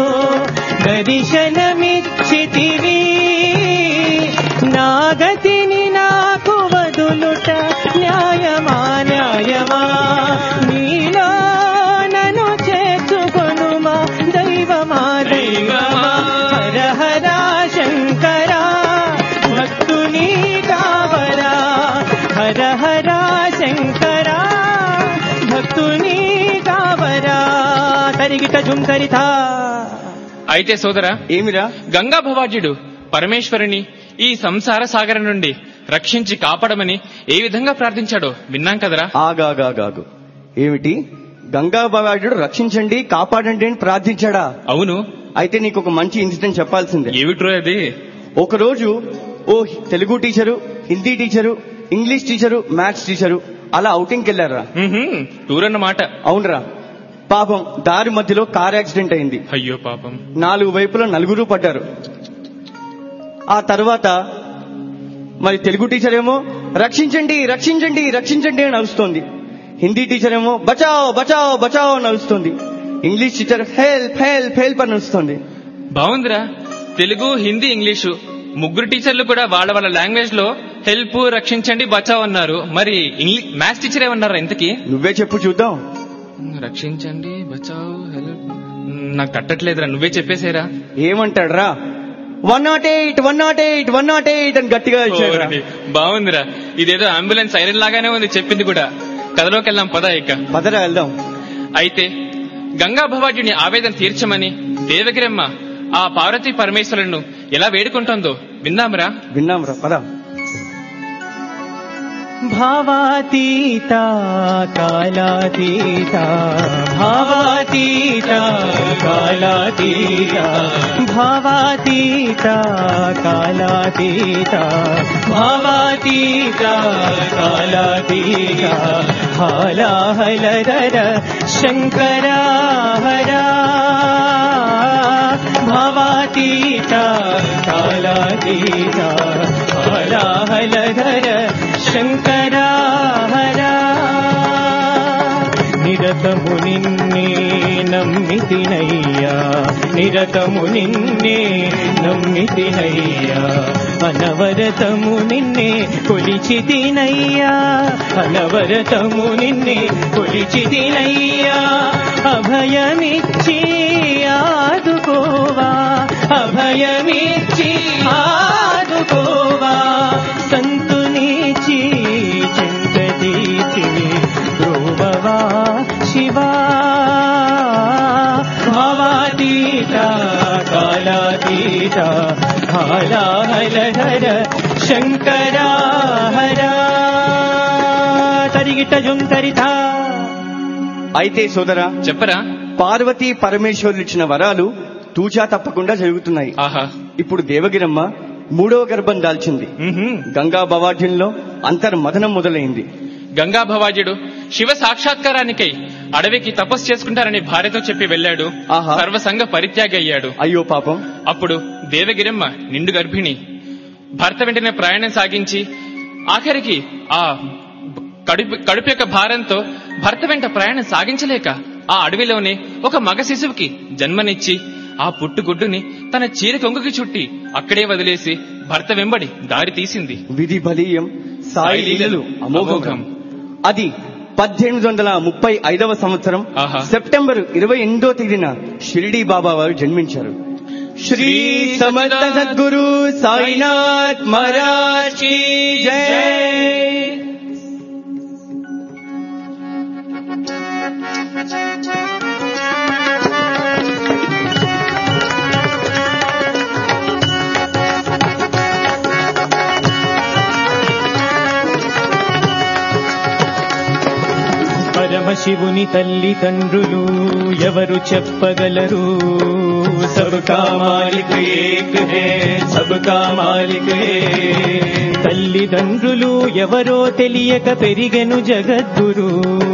దర్శనమిచ్చితివి నా గతిని నాకు వదులుట న్యాయమా న్యాయమా నీలో నన్ను చేర్చుకొనుమా దైవమా దైవమా హర హర శంకరా భక్తుని కావరా హర హర శంకరా భక్తుని కావరా తరిగిట జుంకరితా అయితే సోదరా ఏమిరా గంగా భవాజ్యుడు పరమేశ్వరుని ఈ సంసార సాగరం నుండి రక్షించి కాపాడమని ఏ విధంగా ప్రార్థించాడో విన్నాం కదరా ఆగాగాగాగు ఏమిటి గంగా భవాజుడు రక్షించండి కాపాడండి అని ప్రార్థించాడా అవును అయితే నీకు ఒక మంచి ఇన్సిడెంట్ చెప్పాల్సిందే ఏమిట్రో అది ఒకరోజు ఓ Telugu teacher Hindi teacher English teacher maths teacher అలా అవుటింగ్కి వెళ్ళారా ఉహుం, టూర్ అన్నమాట అవునరా పాపం దారి మధ్యలో కార్ యాక్సిడెంట్ అయింది అయ్యో పాపం నాలుగు వైపులా నలుగురు పడ్డారు ఆ తర్వాత మరి తెలుగు టీచర్ ఏమో రక్షించండి రక్షించండి రక్షించండి అని అరుస్తోంది హిందీ టీచర్ ఏమో బచావ్ బచావ్ బచావ్ అని అరుస్తోంది English teacher help help help అని అరుస్తోంది బాగుందిరా తెలుగు హిందీ ఇంగ్లీషు ముగ్గురు టీచర్లు కూడా వాళ్ళ వాళ్ళ లాంగ్వేజ్ లో హెల్ప్ రక్షించండి బచావ్ అన్నారు మరి ఇంగ్లీష్ మ్యాథ్స్ టీచర్ ఏమన్నారు ఇంతకీ నువ్వే చెప్పు చూద్దాం రక్షించండి బచావ్ హెల్ప్ నాకు తట్టట్లేదురా నువ్వే చెప్పేసేరా ఏమంటాడ్రా one nought eight one nought eight one nought eight అని గట్టిగా ఇచ్చాడు ఓరిని, బాగుందిరా ఇదేదో అంబులెన్స్ సైరన్ లాగానే ఉంది చెప్పింది కూడా కథలోకి వెళ్దాం పద ఇక పదరా వెళ్దాం అయితే గంగా భవాజుని ఆవేదన తీర్చమని దేవగిరమ్మ ఆ పార్వతీ పరమేశ్వరులను ఎలా వేడుకుంటుందో విందాంరా విన్నాం రా పద భావాతీత కాలాతీత భావాతీత కాలాతీత భావాతీత కాలాతీత భావాతీత కాలాతీత హాలాహలర శంకరా హరా భావాతీత కాలాతీత హాలాహలర శంకరా హరా నిరతము నిన్నే నమ్మితినయ్యా నిరతము నిన్నే నమ్మితినయ్యా అనవరతము నిన్నే కొలిచితినయ్యా అనవరతము నిన్నే కొలిచితినయ్యా అభయమిచ్చి ఆదుకోవా అభయమిచ్చి ఆదుకోవా సంతునిచి చింతదీచి ధ్రువవా శివా భావాతీత కాలాతీత హాలాహలహర శంకరా హరా తరిగిట జుంతరితా అయితే సోదరా చెప్పరా పార్వతీ పరమేశ్వరులు ఇచ్చిన వరాలు తూచా తప్పకుండా జరుగుతున్నాయి ఆహా ఇప్పుడు దేవగిరమ్మ మూడవ గర్భం దాల్చింది గంగా భవాఢ్యంలో అంతర్మథనం మొదలైంది గంగా భవాజుడు శివ సాక్షాత్కారానికై అడవికి తపస్సు చేసుకుంటారని భార్యతో చెప్పి వెళ్ళాడు ఆహా. సర్వసంగ పరిత్యాగి అయ్యాడు అయ్యో పాపం అప్పుడు దేవగిరమ్మ నిండు గర్భిణి భర్త వెంటనే ప్రయాణం సాగించి ఆఖరికి ఆ కడుపు కడుపు యొక్క భారంతో భర్త వెంట ప్రయాణం సాగించలేక ఆ అడవిలోనే ఒక మగ శిశువుకి జన్మనిచ్చి ఆ పుట్టుగుడ్డుని తన చీర కొంగుకి చుట్టి అక్కడే వదిలేసి భర్త వెంబడి దారి తీసింది విధి బలీయం సాయి లీలలు అమోఘం అది పద్దెనిమిది వందల ముప్పై ఐదవ సంవత్సరం ఆహా. సెప్టెంబర్ ఇరవై ఎనిమిదో తేదీన షిరిడి బాబా వారు జన్మించారు శ్రీ సమర్థ సద్గురు సాయినాథ్ మహారాజ్ కీ జై పరమశివుని తల్లి తండ్రులు ఎవరు చెప్పగలరు సబ్కా మాలిక్ ఏక్ హే సబ్కా మాలిక్ హే తల్లిదండ్రులు ఎవరో తెలియక పెరిగెను జగద్గురు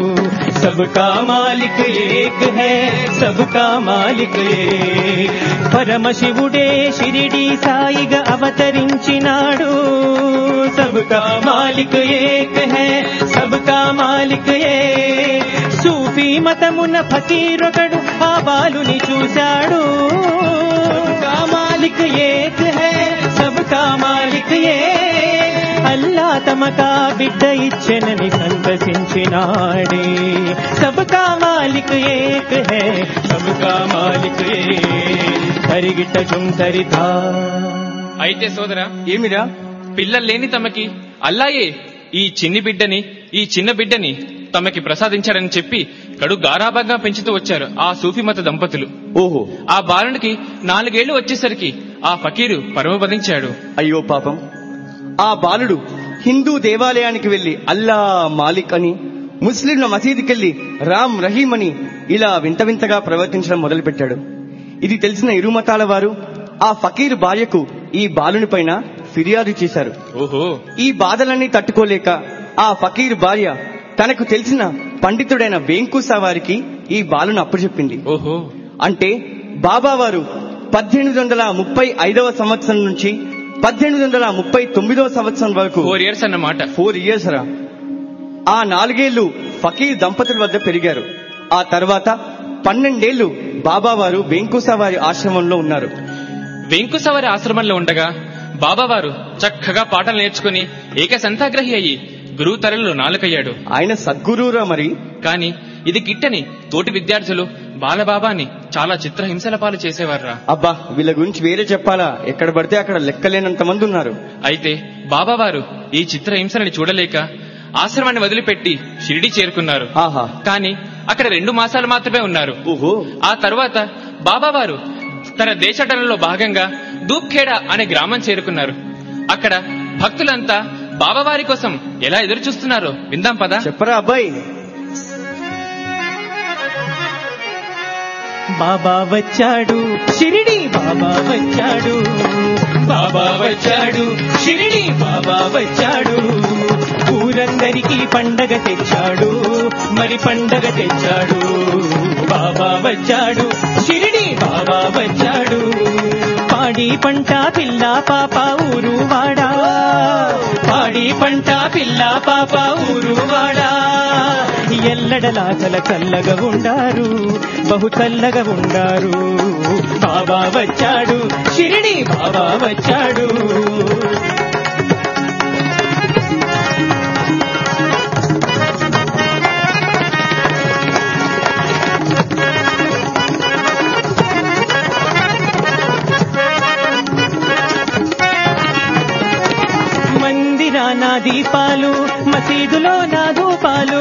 సబ్కా మాలిక్ ఏక్ హే సబ్కా మాలిక్ ఏక్ పరమశివుడే షిరిడి సాయిగా అవతరించినాడు సబ్కా మాలిక్ ఏక్ హే సబ్కా మాలిక్ ఏక్ సూఫీ మతమున ఫకీరొకడు ఆ బాలుని చూశాడు సబ్కా మాలిక్ ఏక్ హే సబ్కా మాలిక్ ఏక్ అల్లా తమకా బిడ్డ ఇచ్చెనని సంతసించినాడే సబ్కా మాలిక్ ఏక్ హే సబ్కా మాలిక్ ఏక్ తరిగిట చుంతరితా అయితే సోదరా ఏమిరా పిల్లలు లేని తమకి అల్లాయే ఈ చిన్ని బిడ్డని ఈ చిన్న బిడ్డని తమకి ప్రసాదించాడని చెప్పి కడు గారాభంగా పెంచుతూ వచ్చారు ఆ సూఫిమత దంపతులు ఓహో ఆ బాలునికి నాలుగేళ్లు వచ్చేసరికి ఆ ఫకీరు పరమపదించాడు అయ్యో పాపం ఆ బాలుడు హిందూ దేవాలయానికి వెళ్లి అల్లా మాలిక్ అని ముస్లింల మసీదుకెళ్లి రామ్ రహీం అని ఇలా వింత వింతగా ప్రవర్తించడం మొదలుపెట్టాడు ఇది తెలిసిన ఇరు మతాల వారు ఆ ఫకీర్ భార్యకు ఈ బాలుని పైన ఫిర్యాదు చేశారు ఓహో ఈ బాధలన్నీ తట్టుకోలేక ఆ ఫకీర్ భార్య తనకు తెలిసిన పండితుడైన వేంకుసా వారికి ఈ బాలును అప్పచెప్పింది ఓహో అంటే బాబా వారు పద్దెనిమిది వందల ముప్పై ఐదవ సంవత్సరం నుంచి పద్దెనిమిది వందల ముప్పై తొమ్మిదవ సంవత్సరం వరకు ఫోర్ ఇయర్స్ అన్నమాట ఫోర్ ఇయర్స్ రా ఆ నాలుగేళ్లు ఫకీర్ దంపతుల వద్ద పెరిగారు ఆ తర్వాత పన్నెండేళ్లు బాబా వారు వెంకుస వారి ఆశ్రమంలో ఉన్నారు వెంకుసవారి ఆశ్రమంలో ఉండగా బాబావారు చక్కగా పాటలు నేర్చుకుని ఏకసంతాగ్రహి అయ్యి గురువు తరలో నాలుకయ్యాడు ఆయన సద్గురువురా మరి కాని ఇది గిట్టని తోటి విద్యార్థులు బాలబాబాని చాలా చిత్రహింసల పాలు చేసేవారురా అబ్బా వీళ్ళ గురించి వేరే చెప్పాలా ఎక్కడ పడితే అక్కడ లెక్కలేనంత మంది ఉన్నారు అయితే బాబావారు ఈ చిత్రహింసలని చూడలేక ఆశ్రమాన్ని వదిలిపెట్టి షిరిడి చేరుకున్నారు ఆహా కానీ అక్కడ రెండు మాసాలు మాత్రమే ఉన్నారు ఓహో ఆ తరువాత బాబావారు తన దేశాటనలో భాగంగా దూప్ఖేడా అనే గ్రామం చేరుకున్నారు అక్కడ భక్తులంతా బాబావారి కోసం ఎలా ఎదురు చూస్తున్నారో విందాం పదా చెప్పరా అబ్బాయి బాబా వచ్చాడు షిరిడి బాబా వచ్చాడు బాబా వచ్చాడు షిరిడి బాబా వచ్చాడు ఊరందరికీ పండగ తెచ్చాడు మరి పండగ తెచ్చాడు బాబా వచ్చాడు షిరిడి బాబా వచ్చాడు పాడి పంట పిల్ల పాప ఊరు వాడా పాడి పంట పిల్ల పాప ఊరు వాడా ఎల్లడలా చల చల్లగా ఉండారు బహు చల్లగా ఉండారు బాబా వచ్చాడు షిరిడి బాబా వచ్చాడు మందిరాన దీపాలు మసీదులో నా ధూపాలు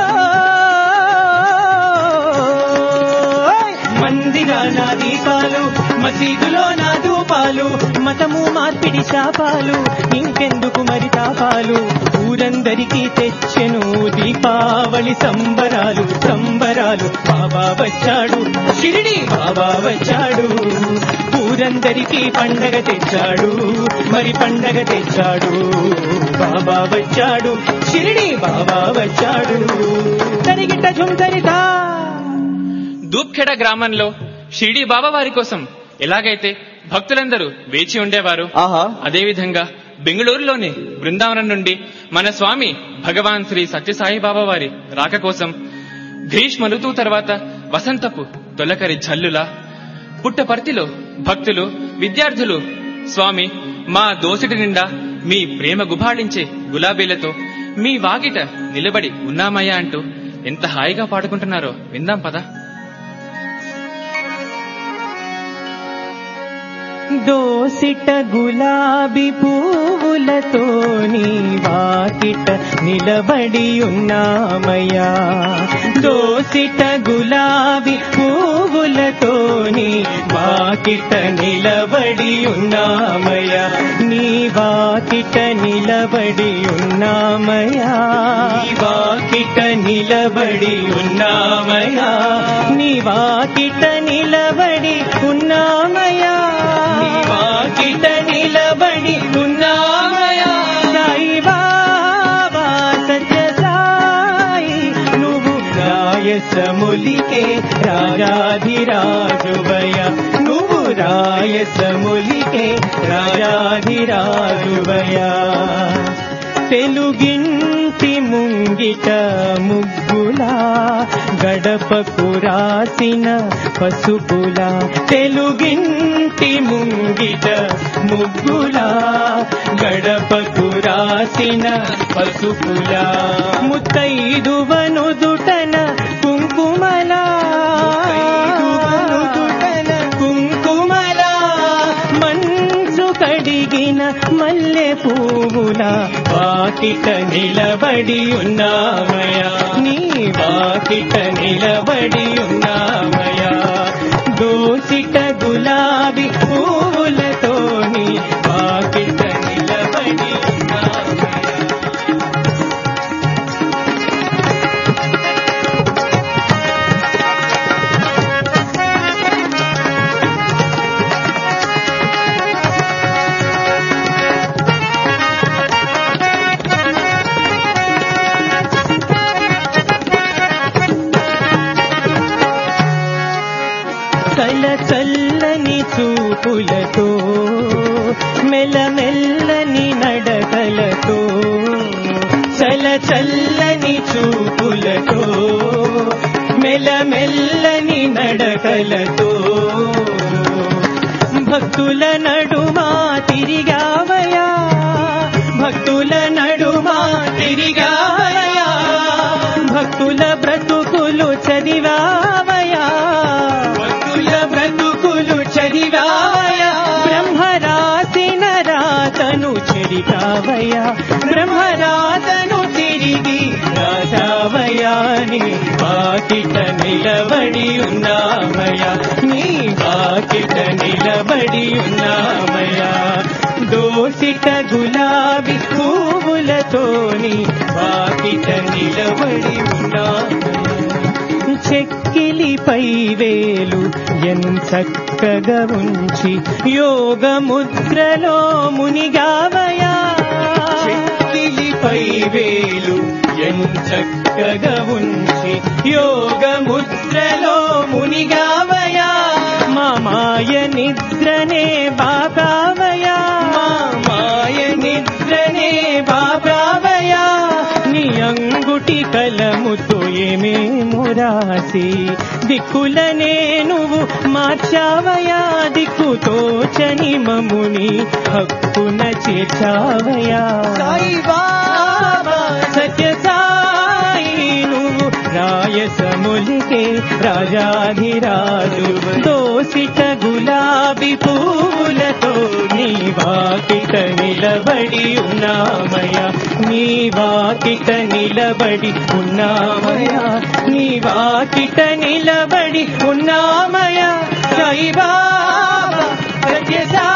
మందిరాన దీపాలు మసీదులో నా ధూపాలు మతము మార్పిడి శాపాలు ఇంకెందుకు మరి తాపాలు ఊరందరికీ తెచ్చెను దీపావళి సంబరాలు సంబరాలు బాబా వచ్చాడు షిరిడి బాబా వచ్చాడు ఊరందరికీ పండగ తెచ్చాడు మరి పండగ తెచ్చాడు బాబా వచ్చాడు షిరిడి బాబా వచ్చాడు తరిగిట్ట ఝుంతరితా దూప్ఖెడ గ్రామంలో షిరిడి బాబావారి కోసం ఎలాగైతే భక్తులందరూ వేచి ఉండేవారు ఆహా అదేవిధంగా బెంగళూరులోని బృందావనం నుండి మన స్వామి భగవాన్ శ్రీ సత్యసాయి బాబా వారి రాక కోసం గ్రీష్మ ఋతువు తర్వాత వసంతపు తొలకరి జల్లులా పుట్టపర్తిలో భక్తులు విద్యార్థులు స్వామి మా దోసిటి నిండా మీ ప్రేమ గుబాళించే గులాబీలతో మీ వాకిట నిలబడి ఉన్నామయ్యా అంటూ ఎంత హాయిగా పాడుకుంటున్నారో విందాం పదా దోసిట గులాబీ పువ్వులతో నీ వాకిట నిలబడి ఉన్నామయ్యా దోసిట గులాబీ పువ్వులతో నీ వాకిట నిలబడి ఉన్నామయ్యా నీ వాకిట నిలబడి ఉన్నామయ్యా నీ వాకిట నిలబడి ఉన్నామయ్యా నీ వాకిట నిలబడి ఉన్నామయ్యా నీ వాకిట నిలబడి ఉన్నామయ్యా సాయి బాబా సత్య సాయి నువ్వు రాయసములికే రాజాధిరాజువయ నువ్వు రాయసములికే రాజాధిరాజువయ తెలుగింటి ముంగిట ముగ్గులా గడపకు రాసిన పసుపులా తెలుగింటి ముంగిట ముగ్గులా గడపకు రాసిన పసుపులా ముత్తైదువను దుటన కుంకుమలా కుంకుమలా మంచు కడిగిన మల్లె పువ్వుల వాకిట నిలబడి ఉన్నామయా నీ వాకిట నిలబడి ఉన్నామయా దోసిట గులాబీ పువ్వులతో నీ వాకిట నిలబడి ఉన్నామయా కల చల్లని చూపులతో మెల్లమెల్లని నడకలతో చల చల్లని చూపులతో మెల్లమెల్లని నడకలతో భక్తుల నడుమా తిరిగావ నీ వాకిట నిలబడి ఉన్నామయ్యా నీ వాకిట నిలబడి ఉన్నామయ్యా దోసిట గులాబీ పువ్వులతోని వాకిట నిలబడి ఉన్నామయ్యా చెక్కిలిపై వేలు ఎంచక్కగా ఉంచి యోగ ముద్రలో మునిగావయా చెక్కిలిపై వేలు ఎంచక్కగా ఉంచి యోగ ముద్రలో మునిగావయా మా మాయ నిద్రనే బాబావయా మా మాయ నిద్రనే బాబావయా నీ అంగుటి కలముతో ఏమేమో రాసి దిక్కులనే నువ్వు మార్చావయా దిక్కుతో చని మముని హక్కున చేర్చావయా సాయి బాబా సత్య సాయి నువ్వు రాయసములికే రాజాధిరాజు దోసిట గులాబీ పూలతో నీ వాకిట నిలబడి ఉన్నామయ్యా నీ వాకిట నిలబడి ఉన్నామయ్యా నీ వాకిట నిలబడి ఉన్నామయ్యా సాయి బాబా సత్య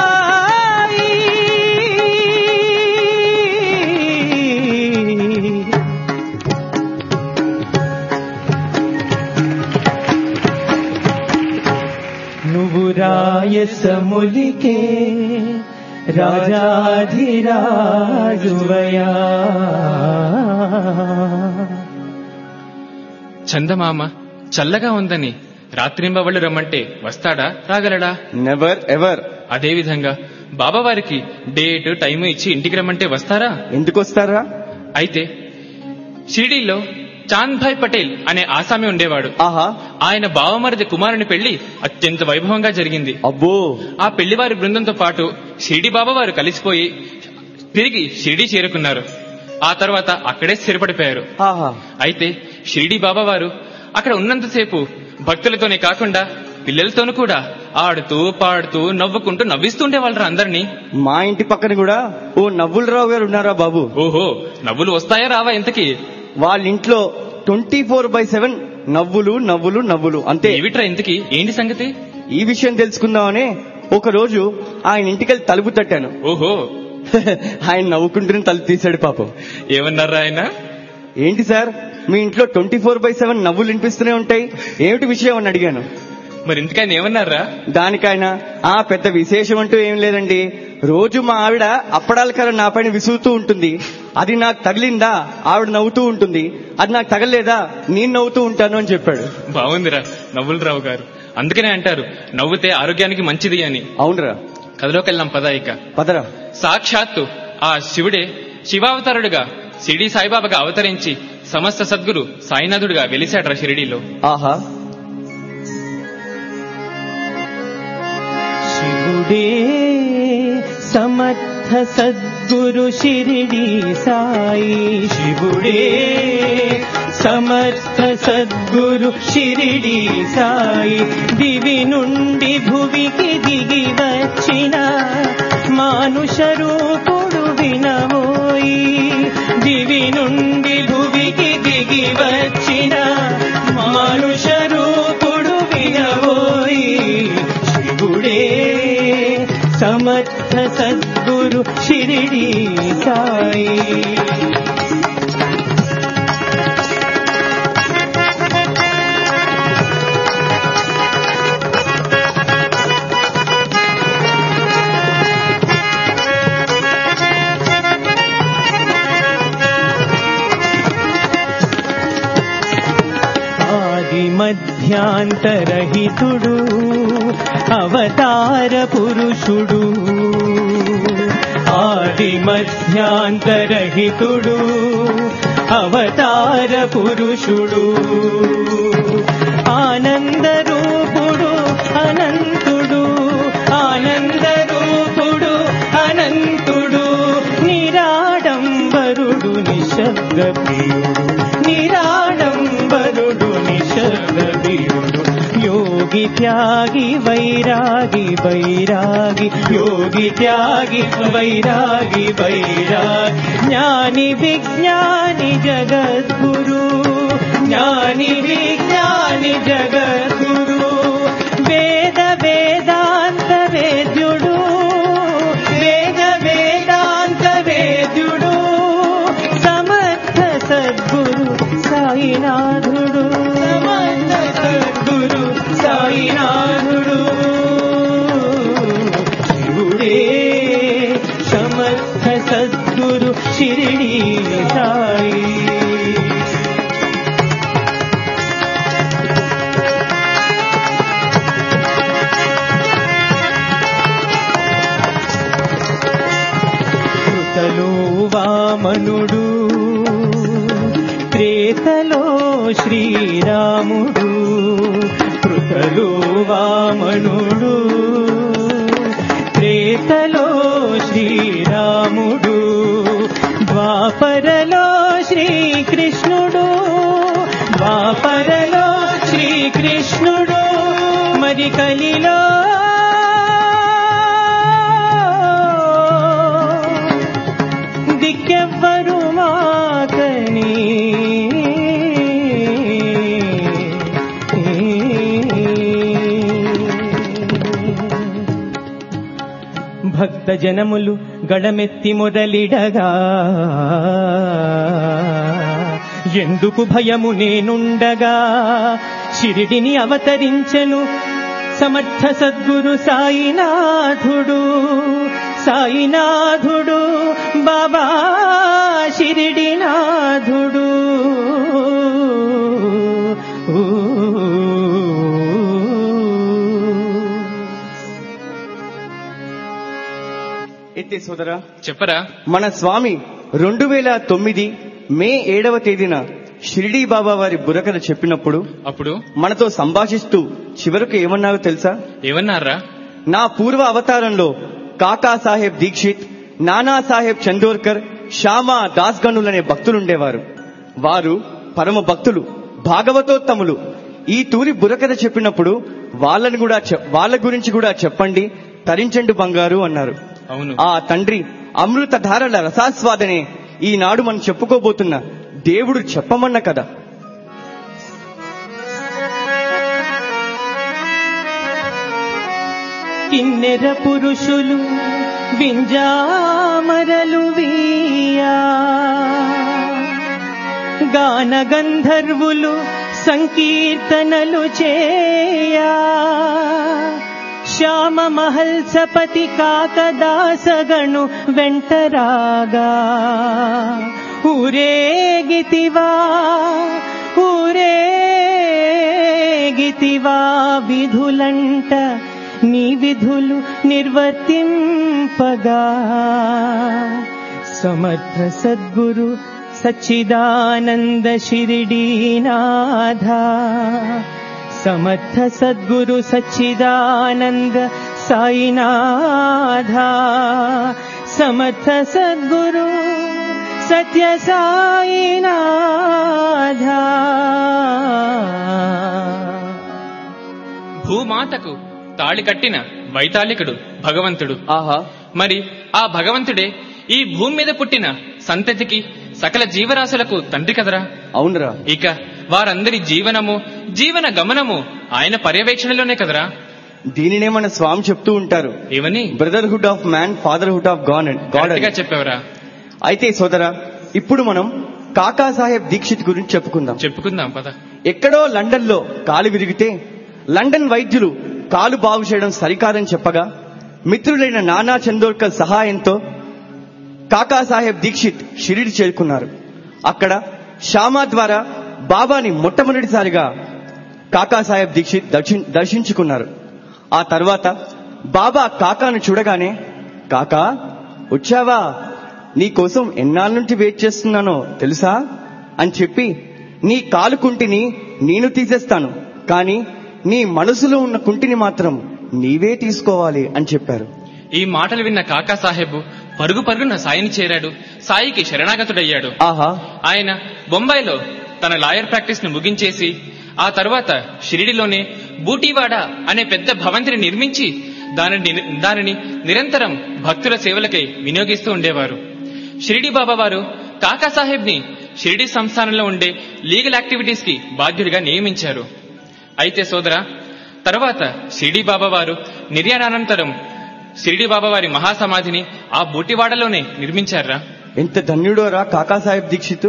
సాయి నువ్వు రాయసములికే రాజాధిరాజువయా చందమామ చల్లగా ఉందని రాత్రింబవళ్ళు రమ్మంటే వస్తాడా రాగలడా నెవర్ ఎవర్ అదేవిధంగా బాబావారికి డేట్ టైం ఇచ్చి ఇంటికి రమ్మంటే వస్తారా ఎందుకు వస్తారా అయితే షిరిడీలో చాంద్ భాయ్ పటేల్ అనే ఆసామి ఉండేవాడు ఆహా ఆయన బావమరిది కుమారుని పెళ్లి అత్యంత వైభవంగా జరిగింది అబ్బో ఆ పెళ్లివారి బృందంతో పాటు షిరిడి బాబా వారు కలిసిపోయి తిరిగి షిరిడి చేరుకున్నారు ఆ తర్వాత అక్కడే స్థిరపడిపోయారు ఆహా అయితే షిరిడి బాబా వారు అక్కడ ఉన్నంతసేపు భక్తులతోనే కాకుండా పిల్లలతోనూ కూడా ఆడుతూ పాడుతూ నవ్వుకుంటూ నవ్విస్తుండే వాళ్ళు అందరినీ మా ఇంటి పక్కన కూడా ఓ నవ్వులరావు గారు ఉన్నారా బాబు ఓహో నవ్వులు వస్తాయా రావా ఇంతకీ వాళ్ళ ఇంట్లో ట్వంటీ ఫోర్ బై సెవెన్ నవ్వులు నవ్వులు నవ్వులు అంతే ఏమిట్రా ఇంతకీ ఏంటి సంగతి ఈ విషయం తెలుసుకుందామనే ఒక రోజు ఆయన ఇంటికెళ్ళి తలుపు తట్టాను ఓహో ఆయన నవ్వుకుంటూనే తలుపు తీశాడు పాపం ఏమన్నారా ఆయన ఏంటి సార్ మీ ఇంట్లో ట్వంటీ ఫోర్ బై సెవెన్ నవ్వులు వినిపిస్తూనే ఉంటాయి ఏమిటి విషయం అని అడిగాను మరి ఇంతకైనా ఏమన్నారా దానికైనా ఆ పెద్ద విశేషం అంటూ ఏం లేదండి రోజు మా ఆవిడ అప్పడాల కర్ర నా పైన విసుగుతూ ఉంటుంది అది నాకు తగిలిందా ఆవిడ నవ్వుతూ ఉంటుంది అది నాకు తగలేదా నేను నవ్వుతూ ఉంటాను అని చెప్పాడు బాగుందిరా నవ్వులు రావు గారు అందుకనే అంటారు నవ్వుతే ఆరోగ్యానికి మంచిది అని అవునరా కథలోకి వెళ్ళాం పదా ఇక పదరా సాక్షాత్తు ఆ శివుడే శివావతారుడుగా షిరిడి సాయిబాబాగా అవతరించి సమస్త సద్గురు సాయినాథుడుగా వెలిశాడ్రా షిరిడీలో ఆహా శివుడే సమర్థ సద్గురు షిరిడి సాయి శివుడే సమర్థ సద్గురు షిరిడి సాయి దివి నుండి భువికి దిగి వచ్చిన మానుష రూపుడు వినమోయి దివి నుండి భువికి దిగి వచ్చిన మానుష రూపుడు వినవోయి శివుడే సమర్థ సద్గురు షిరిడి సాయి ఆది మధ్యాంతరహితుడు అవతార పురుషుడు ఆది మధ్యాంతరహితుడు అవతార పురుషుడు ఆనంద రూపుడు అనంతుడు ఆనంద రూపుడు అనంతుడు నిరాడంబరుడు నిశబ్ద ప్రియుడు నిరాడంబరుడు నిశబ్ద ప్రియుడు యోగి త్యాగి వైరాగి వైరాగి యోగి త్యాగి వైరాగి వైరాగి జ్ఞాని విజ్ఞాని జగద్గురు జ్ఞాని విజ్ఞాని జగద్గురు వేద వేదాంత వేద్యుడు వేద వేదాంత వేద్యుడు సమర్థ సద్గురు సాయినాథుడు సమర్థ సద్గురు సాయినాథుడు శివుడే సమర్థ సద్గురు షిరిడి సాయి కృతలో వామనుడు త్రేతలో శ్రీరాముడు కృతలో వామనుడు త్రేతలో శ్రీరాముడు ద్వాపరలో శ్రీకృష్ణుడు ద్వాపరలో శ్రీకృష్ణుడు మరి కలిలో దిక్కెవ్వరు మాకని భక్త జనములు గడమెత్తి మొదలిడగా ఎందుకు భయము నేనుండగా షిరిడిని అవతరించెను సమర్థ సద్గురు సాయినాథుడు సాయినాథుడు బాబా షిరిడినాథుడు ఎత్తే సోదరా చెప్పరా మన స్వామి రెండు వేల తొమ్మిది మే ఏడవ తేదీన షిరిడీ బాబా వారి బుర్రకథ చెప్పినప్పుడు అప్పుడు మనతో సంభాషిస్తూ చివరకు ఏమన్నారో తెలుసా ఏమన్నారా నా పూర్వ అవతారంలో కాకా సాహెబ్ దీక్షిత్ నానా సాహెబ్ చందోర్కర్ శ్యామా దాస్గనులు అనే భక్తులుండేవారు వారు పరమ భక్తులు భాగవతోత్తములు ఈ తూరి బుర్రకథ చెప్పినప్పుడు వాళ్ళని కూడా చె- వాళ్ళ గురించి కూడా చెప్పండి తరించండు బంగారు అన్నారు అవును ఆ తండ్రి అమృత ధారల రసాస్వాదనే ఈనాడు మనం చెప్పుకోబోతున్న దేవుడు చెప్పమన్న కదా కిన్నెర పురుషులు వింజామరలు వీయా గాన గంధర్వులు సంకీర్తనలు చేయా శ్యామ మహల్సపతి కాకదాసగణు వెంటరాగా ఊరేగితివా ఊరేగితివా విధులంట నీ విధులు నిర్వర్తింపగా సమర్థ సద్గురు సచ్చిదానంద షిరిడీనాథ సమర్థ సద్గురు సచ్చిదానంద సాయినాథ సమర్థ సద్గురు సత్య సాయినాథ భూమాతకు తాళి కట్టిన వైతాళికుడు భగవంతుడు ఆహా మరి ఆ భగవంతుడే ఈ భూమి మీద పుట్టిన సంతతికి సకల జీవరాశులకు తండ్రి కదరా అవునరా ఇక వారందరి జీవనము జీవన గమనము ఆయన పర్యవేక్షణలోనే కదరా దీనినే మన స్వామి చెప్తూ ఉంటారు ఏమని brotherhood of man fatherhood of God God కరెక్ట్గా చెప్పావరా అయితే సోదరా ఇప్పుడు మనం కాకా సాహెబ్ దీక్షిత్ గురించి చెప్పుకుందాం చెప్పుకుందాం పద ఎక్కడో లండన్ లో కాలు విరిగితే లండన్ వైద్యులు కాలు బాగు చేయడం సరికాదని చెప్పగా మిత్రులైన నానా చందోర్కర్ సహాయంతో కాకా సాహెబ్ దీక్షిత్ షిరిడి చేరుకున్నారు అక్కడ శ్యామా ద్వారా బాబాని మొట్టమొదటిసారిగా కాకా సాహెబ్ దీక్షిత్ దర్శిం- దర్శించుకున్నారు ఆ తర్వాత బాబా కాకాను చూడగానే కాకా వచ్చావా నీ కోసం ఎన్నాళ్ళ నుండి వెయిట్ చేస్తున్నానో తెలుసా అని చెప్పి నీ కాలు కుంటిని నేను తీసేస్తాను కానీ నీ మనసులో ఉన్న కుంటిని మాత్రం నీవే తీసుకోవాలి అని చెప్పారు ఈ మాటలు విన్న కాకా సాహెబ్ పరుగు పరుగున సాయిని చేరాడు సాయికి శరణాగతుడయ్యాడు ఆహా ఆయన బొంబాయిలో తన లాయర్ ప్రాక్టీస్ ను ముగించేసి ఆ తర్వాత షిరిడిలోనే బూటీవాడ అనే పెద్ద భవంతిని నిర్మించి దానిని దానిని నిరంతరం భక్తుల సేవలకై వినియోగిస్తూ ఉండేవారు షిరిడి బాబా వారు కాకా సాహెబ్ ని షిరిడి సంస్థానంలో ఉండే లీగల్ యాక్టివిటీస్ కి బాధ్యుడిగా నియమించారు అయితే సోదరా తర్వాత షిరిడి బాబా వారు నిర్యాణానంతరం షిరిడి బాబా వారి మహాసమాధిని ఆ బూటివాడలోనే నిర్మించారా ఎంత ధన్యుడోరా కాకాసాహెబ్ దీక్షిత్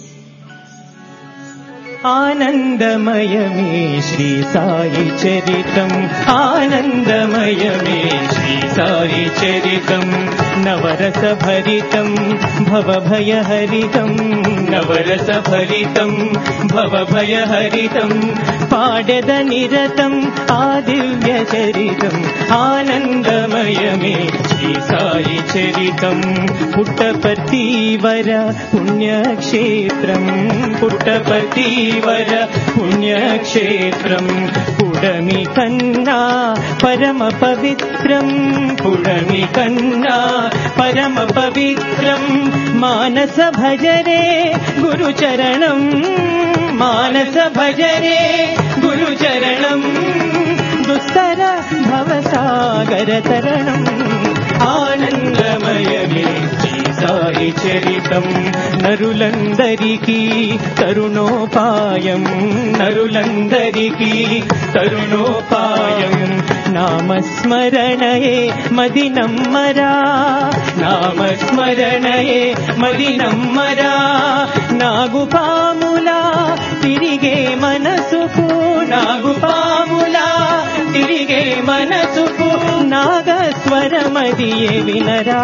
ఆనందమయమే శ్రీ సాయి చరితం ఆనందమయమే శ్రీ సాయి చరితం నవరస భరితం భవభయహరితం నవరస భరితం భవభయహరితం పాడద నిరతం ఆ దివ్య చరితం ఆనందమయమే శ్రీ సాయి చరితం పుట్టపర్తీవర పుణ్యక్షేత్రం పుట్టపర్తీవర పుణ్యక్షేత్రం పుడమి కన్నా పరమ పవిత్రం పుడమి కన్నా పరమ పవిత్రం మానస భజరే గురుచరణం మానస భజరే గురుచరణం దుస్తర భవసాగర తరణం ఆనందమయమే శ్రీ సాయి చరితం నరులందరికీ తరుణోపాయం నరులందరికీ తరుణోపాయం నామస్మరణయే మది నమ్మరా నామస్మరణయే మది నమ్మరా నాగుపాములా తిరిగే మనసుకు నాగుపాములా తిరిగే మనసుకు నాగస్వరమదియే వినరా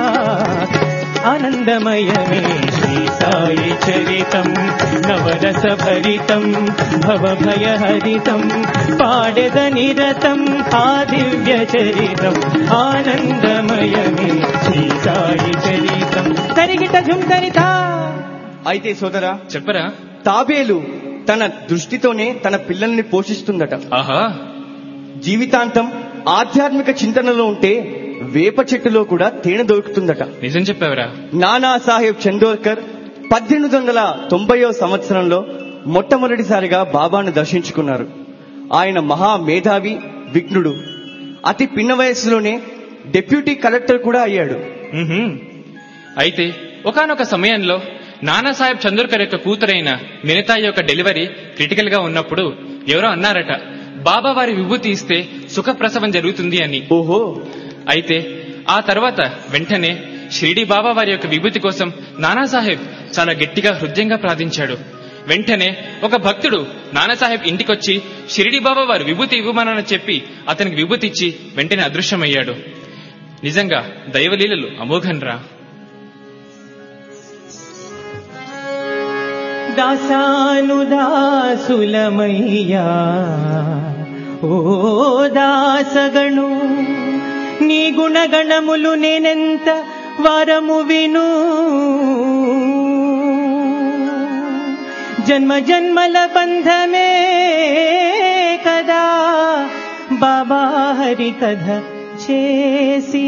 ఆనందమయమే శ్రీ సాయి చరితం నవరస భరితం భవభయహరితం పాడెద నిరతం ఆ దివ్య చరితం ఆనందమయమే శ్రీ సాయి చరితం తరిగిట ఝుంకరితా అయితే సోదరా చెప్పరా తాబేలు తన దృష్టితోనే తన పిల్లల్ని పోషిస్తుందట ఆహా జీవితాంతం ఆధ్యాత్మిక చింతనలో ఉంటే వేప చెట్టులో కూడా తేనె దొరుకుతుందట నిజం చెప్పావరా నానా సాహెబ్ చందోర్కర్ పద్దెనిమిది వందల తొంభైవ సంవత్సరంలో మొట్టమొదటిసారిగా బాబాను దర్శించుకున్నారు ఆయన మహా మేధావి విఘ్నుడు అతి పిన్న వయస్సులోనే డెప్యూటీ కలెక్టర్ కూడా అయ్యాడు మ్మ్హ్మ్. అయితే ఒకానొక సమయంలో నానాసాహెబ్ చందోర్కర్ యొక్క కూతురైన మినతా యొక్క డెలివరీ క్రిటికల్ గా ఉన్నప్పుడు ఎవరో అన్నారట బాబా వారి విభూతి ఇస్తే సుఖప్రసవం జరుగుతుంది అని ఓహో అయితే ఆ తర్వాత వెంటనే షిరిడి బాబా వారి యొక్క విభూతి కోసం నానాసాహెబ్ చాలా గట్టిగా హృదయంగా ప్రార్థించాడు వెంటనే ఒక భక్తుడు నానాసాహెబ్ ఇంటికొచ్చి షిరిడి బాబా వారు విభూతి ఇవ్వమనని చెప్పి అతనికి విభూతి ఇచ్చి వెంటనే అదృశ్యమయ్యాడు నిజంగా దైవలీలలు అమోఘన్రా దాసానుదాసులమయ్యా ఓ దాసగణు నీ గుణగణములు నేనెంత వరము విను జన్మ జన్మల బంధమే కదా బాబా హరి కథ చేసి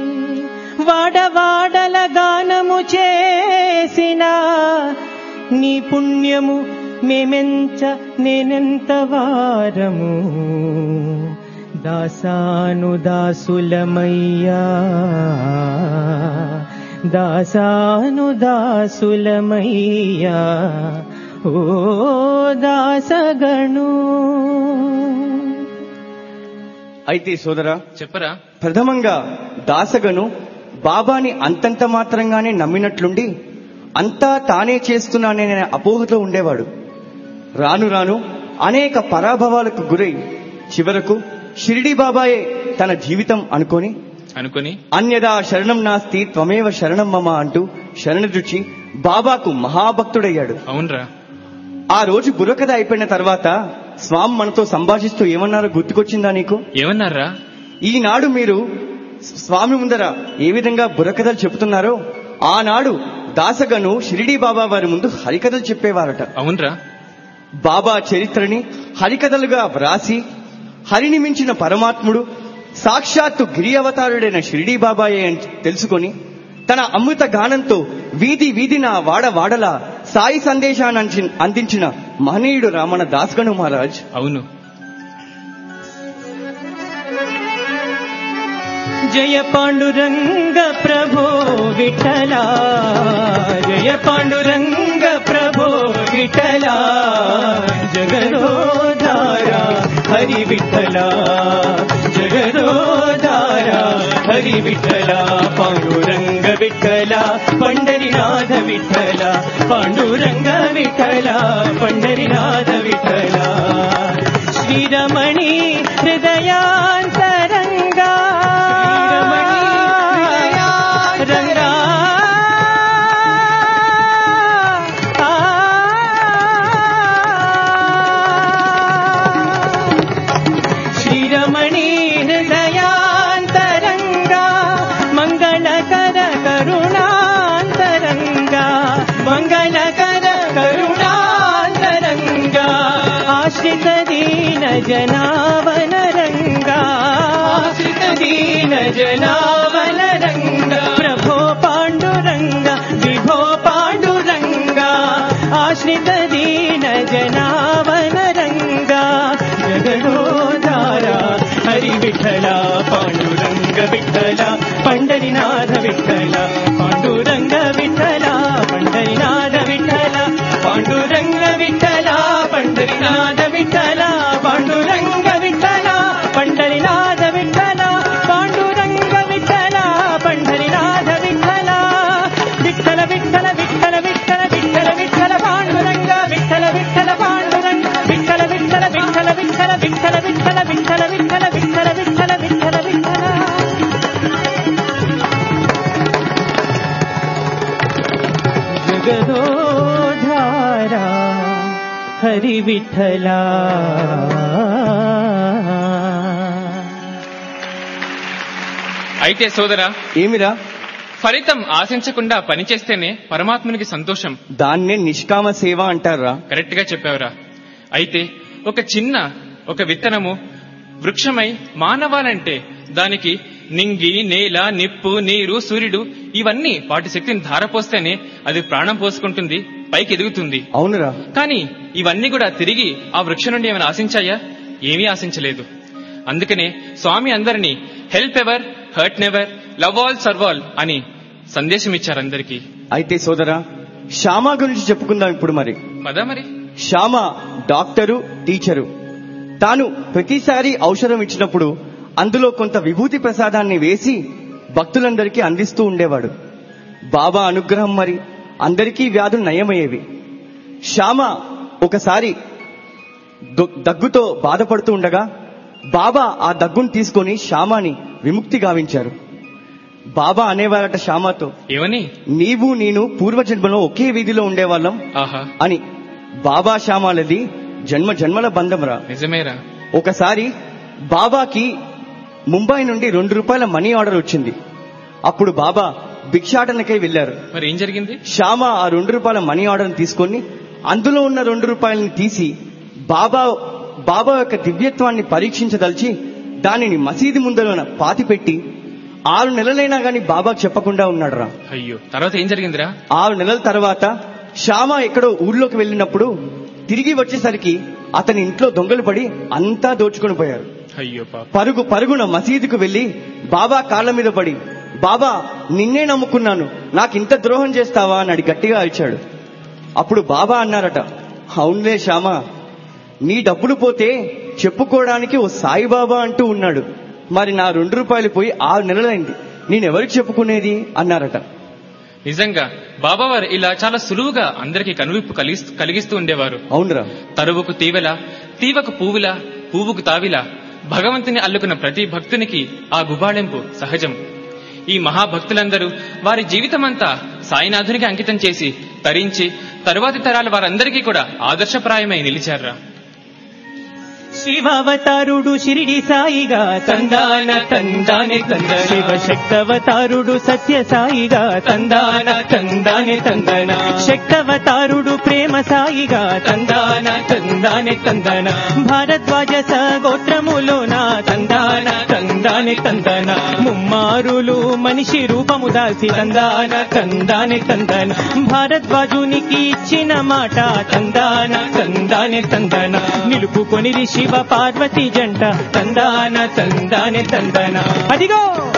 వాడవాడల గానము చేసిన నీ పుణ్యము మేమెంత నేనెంత వారము దాసాను దాసులమయ్యా దాసాను దాసులమయ్యా ఓ దాసగణు అయితే సోదరా చెప్పరా ప్రథమంగా దాసగను బాబాని అంతంత మాత్రంగానే నమ్మినట్లుండి అంతా తానే చేస్తున్నాననే అపోహతో ఉండేవాడు రాను రాను అనేక పరాభవాలకు గురై చివరకు షిరిడి బాబాయే తన జీవితం అనుకొని అనుకుని అన్యదా శరణం నాస్తి త్వమేవ శరణం మమ అంటూ శరణుచి బాబాకు మహాభక్తుడయ్యాడు అవునరా ఆ రోజు బుర్రకథ అయిపోయిన తర్వాత స్వామి మనతో సంభాషిస్తూ ఏమన్నారో గుర్తుకొచ్చిందా నీకు ఏమన్నారా ఈనాడు మీరు స్వామి ముందర ఏ విధంగా బుర్రకథలు చెబుతున్నారో ఆనాడు దాసగను షిరిడి బాబా వారి ముందు హరికథలు చెప్పేవారట అవునరా బాబా చరిత్రని హరికథలుగా వ్రాసి హరిని మించిన పరమాత్ముడు సాక్షాత్తు గిరి అవతారుడైన షిరిడి బాబాయే అని తెలుసుకొని తన అమృత గానంతో వీధి వీధిన వాడ వాడల సాయి సందేశాన్ని అంచి- అందించిన మహనీయుడు రామణ దాస్గను మహారాజ్ అవును జయ పాండురంగ ప్రభో విఠలా జయ పాండురంగ విఠల జగదోధార హరి విఠల జగదోధార హరి విఠల పాండురంగ విఠల పండరినాథ విఠల పాండురంగ విఠల పండరినాథ విఠల శ్రీరమణి హృదయాంతరంగా రంగా శ్రీరమణి హృదయాంతరంగా మంగళకర కరుణాంతరంగా మంగళకర కరుణాంతరంగా ఆశ్రిత దీన జనావన రంగా ఆశ్రిత దీన జనావన రంగా ప్రభో పాండురంగ విభో పాండురంగా ఆశ్రిత దీన జనావన రంగా జగదోధార హరి విఠల పాండురంగ విఠల పండరినాథ విఠల పాండురంగ విఠల పండరినాథ విఠల పాండురంగ విఠల పండరినాథ విఠల పాండురంగ విఠల పండరినాథ విఠల పాండురంగ విఠల పండరినాథ విఠల విఠల విఠల విఠల విఠల విఠల విఠల పాండురంగ విఠల విఠల పాండురంగ విఠల విఠల విఠల విఠల విఠల విఠల విఠల విఠల విఠల విఠల విఠల విఠల జగదోధార హరి విఠల అయితే సోదరా ఏమిరా ఫలితం ఆశించకుండా పనిచేస్తేనే పరమాత్మునికి సంతోషం దాన్నే నిష్కామ సేవ అంటారా కరెక్ట్ గా చెప్పావురా అయితే ఒక చిన్న ఒక విత్తనము వృక్షమై మానవాలంటే దానికి నింగి నేల నిప్పు నీరు సూర్యుడు ఇవన్నీ వాటి శక్తిని ధారపోస్తేనే అది ప్రాణం పోసుకుంటుంది పైకి ఎదుగుతుంది అవునురా కానీ ఇవన్నీ కూడా తిరిగి ఆ వృక్షం నుండి ఏమైనా ఆశించాయా ఏమీ ఆశించలేదు అందుకనే స్వామి అందరినీ help ever hurt never love all serve all అని సందేశం ఇచ్చారు అందరికీ అయితే సోదరా శ్యామ గురించి చెప్పుకుందాం ఇప్పుడు మరి పదా మరి శ్యామ డాక్టరు టీచరు తాను ప్రతిసారి ఔషధం ఇచ్చినప్పుడు అందులో కొంత విభూతి ప్రసాదాన్ని వేసి భక్తులందరికీ అందిస్తూ ఉండేవాడు బాబా అనుగ్రహం మరి అందరికీ వ్యాధులు నయమయ్యేవి శ్యామ ఒకసారి దు- దగ్గుతో బాధపడుతూ ఉండగా బాబా ఆ దగ్గును తీసుకొని శ్యామాని విముక్తి గావించారు బాబా అనేవారట శ్యామతో ఏమని నీవు నేను పూర్వజన్మలో ఒకే వీధిలో ఉండేవాళ్ళం ఆహా అని బాబా శ్యామాలది జన్మ జన్మల బంధంరా నిజమేరా ఒకసారి బాబాకి ముంబై నుండి రెండు రూపాయల మనీ ఆర్డర్ వచ్చింది అప్పుడు బాబా భిక్షాటనకై వెళ్లారు మరి ఏం జరిగింది శ్యామ ఆ రెండు రూపాయల మనీ ఆర్డర్ని తీసుకొని అందులో ఉన్న రెండు రూపాయలని తీసి బాబా బాబా యొక్క దివ్యత్వాన్ని పరీక్షించదలిచి దానిని మసీదు ముందర పాతిపెట్టి ఆరు నెలలైనా గాని బాబాకు చెప్పకుండా ఉన్నాడురా అయ్యో తర్వాత ఏం జరిగిందిరా ఆరు నెలల తర్వాత శ్యామ ఎక్కడో ఊర్లోకి వెళ్ళినప్పుడు తిరిగి వచ్చేసరికి అతని ఇంట్లో దొంగలు పడి అంతా దోచుకొని పోయారు అయ్యో పాప పరుగు పరుగున మసీదుకు వెళ్లి బాబా కాళ్ళ మీద పడి బాబా నిన్నే నమ్ముకున్నాను నాకు ఇంత ద్రోహం చేస్తావా అని అడి గట్టిగా అరిచాడు అప్పుడు బాబా అన్నారట అవునులే శ్యామ నీ డబ్బులు పోతే చెప్పుకోవడానికి ఓ సాయిబాబా అంటూ ఉన్నాడు మరి నా రెండు రూపాయలు పోయి ఆరు నెలలైంది నేనెవరికి చెప్పుకునేది అన్నారట నిజంగా బాబావారు ఇలా చాలా సులువుగా అందరికీ కనువిప్పు కలిగిస్తూ కలిగిస్తూ ఉండేవారు అవునురా తరువుకు తీవెల తీవకు పువ్వుల పువ్వుకు తావిల భగవంతుని అల్లుకున్న ప్రతి భక్తునికి ఆ గుబాళింపు సహజం ఈ మహాభక్తులందరూ వారి జీవితమంతా సాయినాథునికి అంకితం చేసి తరించి తరువాతి తరాల వారందరికీ కూడా ఆదర్శప్రాయమై నిలిచారా శివావతారుడు షిరిడి సాయిగా తందాన తందానే తంద శివ శక్తవతారుడు సత్య సాయిగా తందాన తందానే తందన శక్తవతారుడు ప్రేమ సాయిగా తందాన తందానే తందన భారద్వాజ సగోత్రములోన తందాన తందానే తందన ముమ్మారులు మనిషి రూపము దాల్చి తందాన తందానే తందన భారద్వాజునికి ఇచ్చిన మాట తందాన తందానే తందన నిలుపుకొనిది శివ పార్వతి జంట తందాన తందానే తందన అదిగో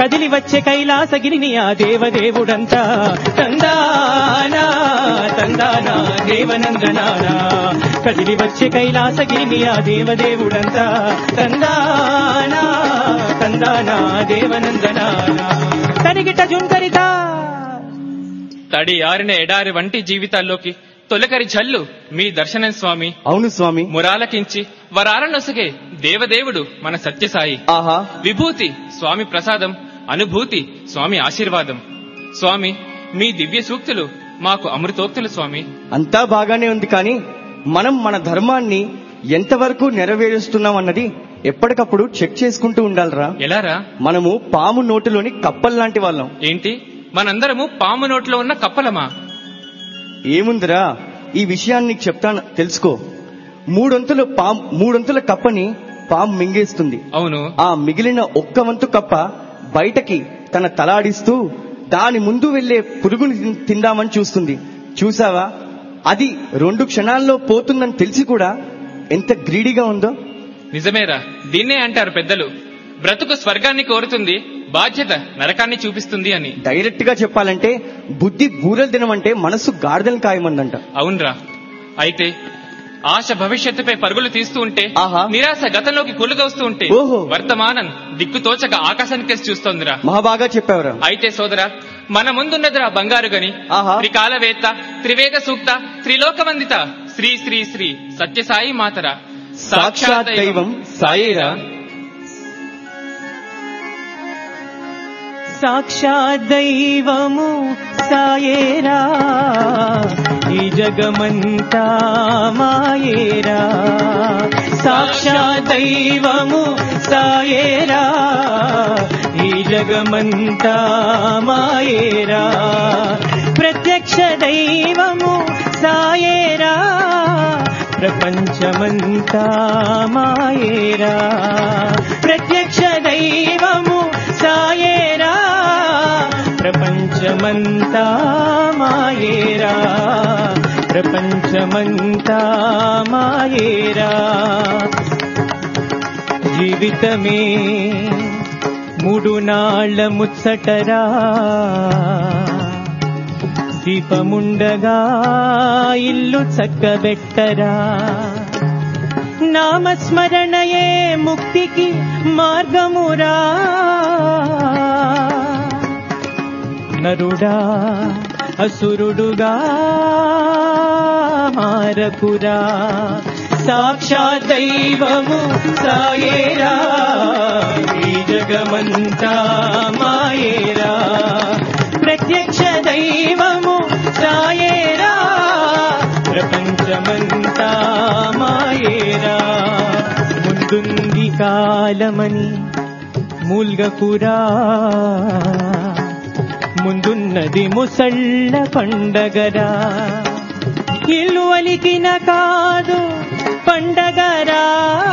కదిలి వచ్చే కైలాసగిరిని ఆ దేవదేవుడంతా తందానా తందానా దేవనందనానా కదిలి వచ్చే కైలాసగిరిని ఆ దేవదేవుడంతా తందానా తందానా దేవనందనానా తరిగిట జుంకరితా తడి ఆరిన ఎడారి వంటి జీవితాల్లోకి తొలకరి జల్లు మీ దర్శనం స్వామి అవును స్వామి మురాలకించి వరాలనొసగే దేవదేవుడు మన సత్యసాయి ఆహా విభూతి స్వామి ప్రసాదం అనుభూతి స్వామి ఆశీర్వాదం స్వామి మీ దివ్య సూక్తులు మాకు అమృతోక్తులు స్వామి అంతా బాగానే ఉంది కానీ మనం మన ధర్మాన్ని ఎంతవరకు నెరవేరుస్తున్నాం అన్నది ఎప్పటికప్పుడు చెక్ చేసుకుంటూ ఉండాలిరా ఎలారా మనము పాము నోటులోని కప్పల్లాంటి వాళ్ళం ఏంటి మనందరము పాము నోట్లో ఉన్న కప్పలమా ఏముందిరా ఈ విషయాన్ని నీకు చెప్తాను తెలుసుకో మూడొంతుల పాము మూడొంతుల కప్పని పాము మింగేస్తుంది అవును ఆ మిగిలిన ఒక్క వంతు కప్ప బయటకి తన తలాడిస్తూ దాని ముందు వెళ్లే పురుగుని తిన్- తిందామని చూస్తుంది చూసావా అది రెండు క్షణాల్లో పోతుందని తెలిసి కూడా ఎంత గ్రీడీగా ఉందో నిజమేరా దీన్నే అంటారు పెద్దలు బ్రతుకు స్వర్గాన్ని కోరుతుంది బాధ్యత నరకాన్ని చూపిస్తుంది అని డైరెక్ట్ గా చెప్పాలంటే బుద్ధి బూరలు తినమంటే మనసు గాడిదలు కాయమందంట అవునరా అయితే ఆశ భవిష్యత్తుపై పరుగులు తీస్తూ ఉంటే ఆహా. నిరాశ గతంలోకి కొలుగొస్తూ ఉంటే ఓహో. వర్తమానం దిక్కు తోచక ఆకాశానికి కేసి చూస్తోందిరా మహాబాగా చెప్పావురా అయితే సోదరా మన ముందున్నదిరా బంగారు గని ఆహా. త్రికాలవేత్త త్రివేద సూక్త త్రిలోకవందిత శ్రీ శ్రీ శ్రీ సత్యసాయి మాతరా సాక్షాత్ దైవం సాయేరా సాక్షాత్ దైవము సాయేరా ఈ జగమంతా మాయేరా సాక్షాత్ దైవము సాయేరా ఈ జగమంతా మాయేరా ప్రత్యక్ష దైవము సాయేరా ప్రపంచమంతా మాయేరా ప్రత్యక్ష దైవము సాయేరా ప్రపంచమంతా మాయేరా ప్రపంచమంతా మాయేరా జీవితమే మూడు నాళ్ళ ముచ్చటరా దీపముండగా ఇల్లు చక్కబెట్టరా నామస్మరణయే ముక్తికి మార్గమురా నరుడా అసురుడుగా మారకురా సాక్షాత్ దైవము సాయేరా ఈ జగమంతా మాయేరా ప్రత్యక్ష దైవము సాయేరా ప్రపంచమంతా మాయేరా ముందుంది కాలమని మూల్గకురా ముందున్నది ముసళ్ళ పండగరా ఇల్లు అలికిన కాదు పండగరా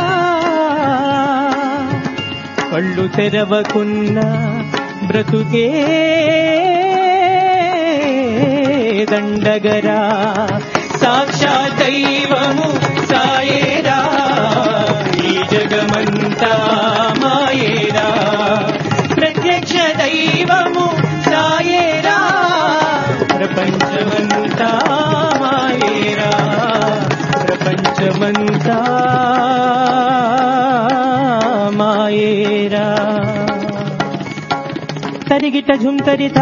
కళ్ళు తెరవకున్న బ్రతుకే దండగరా సాక్షాత్ దైవము సాయేరా ఈ జగమంతా మాయేరా ప్రత్యక్ష దైవము సాయేరా ప్రపంచమంతా మాయేరా ప్రపంచమంతా మాయేరా తరిగిట ఝుంతరితా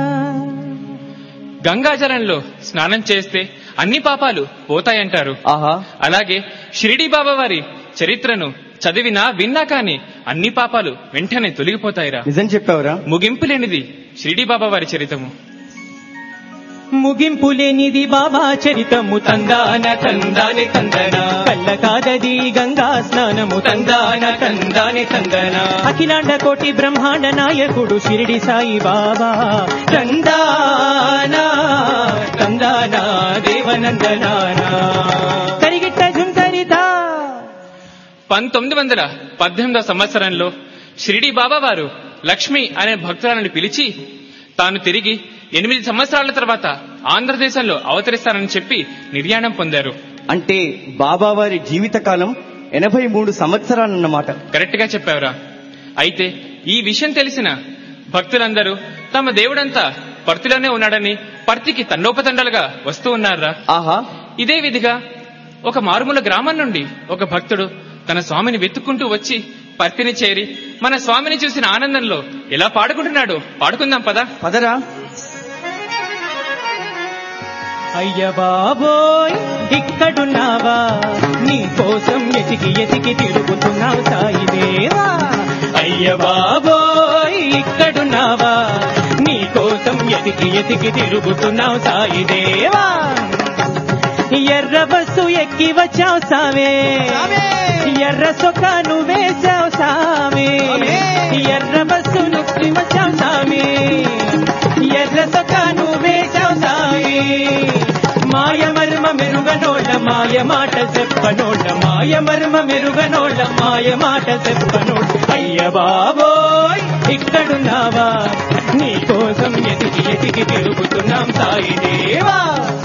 గంగాజలంలో స్నానం చేస్తే అన్ని పాపాలు పోతాయంటారు ఆహా అలాగే షిరిడి బాబా వారి చరిత్రను చదివినా విన్నా కాని అన్ని పాపాలు వెంటనే తొలగిపోతాయిరా నిజం చెప్పావురా ముగింపు లేనిది షిరిడి బాబా వారి చరితము ముగింపు లేనిది బాబా చరితము తందాన తందాని తందన కళ్ళ కాదది గంగా స్నానము తందాన తందాని తందన అఖిలాండ కోటి బ్రహ్మాండ నాయకుడు షిరిడి సాయి బాబా తందాన తందాన దేవనందనానా కరిగిట్ట జుంకరితా పంతొమ్మిది వందల పద్దెనిమిదవ సంవత్సరంలో షిరిడి బాబా వారు లక్ష్మి అనే భక్తురాలను పిలిచి తాను తిరిగి ఎనిమిది సంవత్సరాల తర్వాత ఆంధ్రదేశంలో అవతరిస్తానని చెప్పి నిర్యాణం పొందారు అంటే బాబావారి జీవితకాలం ఎనభై మూడు సంవత్సరాలన్నమాట కరెక్ట్ గా చెప్పావురా అయితే ఈ విషయం తెలిసిన భక్తులందరూ తమ దేవుడంతా పర్తిలోనే ఉన్నాడని పర్తికి తండోపతండాలుగా వస్తూ ఉన్నారా ఆహా ఇదే విధిగా ఒక మారుమూల గ్రామం నుండి ఒక భక్తుడు తన స్వామిని వెతుక్కుంటూ వచ్చి పర్తిని చేరి మన స్వామిని చూసిన ఆనందంలో ఎలా పాడుకుంటున్నాడు పాడుకుందాం పదా పదరా అయ్య బాబోయ్ ఇక్కడున్నావా నీ కోసం ఎతికి ఎతికి తిరుగుతున్నావు సాయి దేవా అయ్య బాబోయ్ ఇక్కడున్నావా నీ కోసం ఎతికి ఎతికి తిరుగుతున్నావు సాయి దేవా ఎర్ర బస్సు ఎక్కి వచ్చావు సావే ఎర్ర సొక్క నువ్వేశావు సామి ఎర్ర బస్సు నొక్కి వచ్చావు సామి ఎర్ర సొక్క నువ్వేశావు సామి మాయ మర్మ మెరుగనోళ్ళ మాయ మాట చెప్పనోళ్ళ మాయ మర్మ మెరుగనోళ్ళ మాయ మాట చెప్పనోళ్ళ అయ్య బాబోయ్ ఇక్కడున్నావా నీ కోసం ఎతికి ఎతికి తిరుగుతున్నాం సాయి దేవా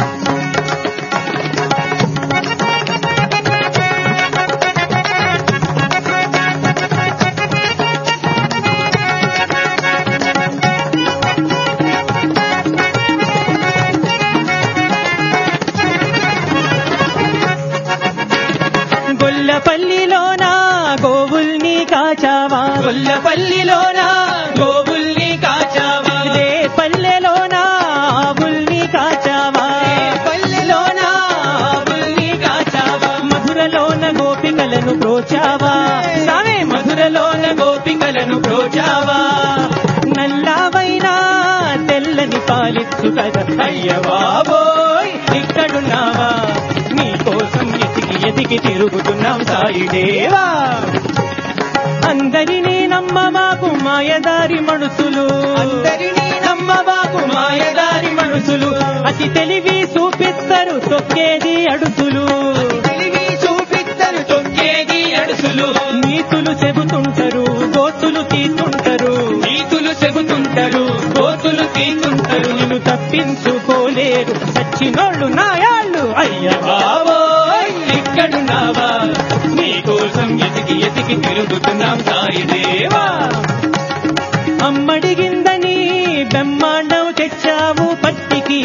గొల్లపల్లిలోన గోవుల్ని కాచావా గొల్లపల్లిలోన గోవుల్ని కాచావా రే పల్లెలోన ఆవుల్ని కాచావా పల్లెలోన ఆవుల్ని కాచావా మధురలోన గోపికలను ప్రోచావా సామే మధురలోన గోపికలను ప్రోచావా నల్లావైనా తెల్లని పాలిచ్చు కదా అయ్య బాబోయ్ ఇక్కడున్నావా నీ కోసం ఎతికి ఎతికి తిరుగుతున్నాం సాయి దేవా అందరినీ నమ్మబాకు మాయదారి మనుషులు అందరినీ నమ్మబాకు మాయదారి మనుషులు అతి తెలివి చూపిస్తారు తొక్కేది అడుసులు తెలివి చూపిస్తారు తొక్కేది అడుసులు నీతులు చెబుతుంటారు గోతులు తీస్తుంటారు నీతులు చెబుతుంటారు గోతులు తీస్తుంటారు నిన్ను తప్పించుకోలేరు సచ్చినోళ్ళు నాయాళ్ళు అయ్య బాబోయ్ ఇక్కడున్నావా నీ కోసం ఎతికి ఎతికి తిరుగుతున్నాం సాయి దేవా అమ్మడిగిందని బ్రహ్మాండం తెచ్చావు పట్టికి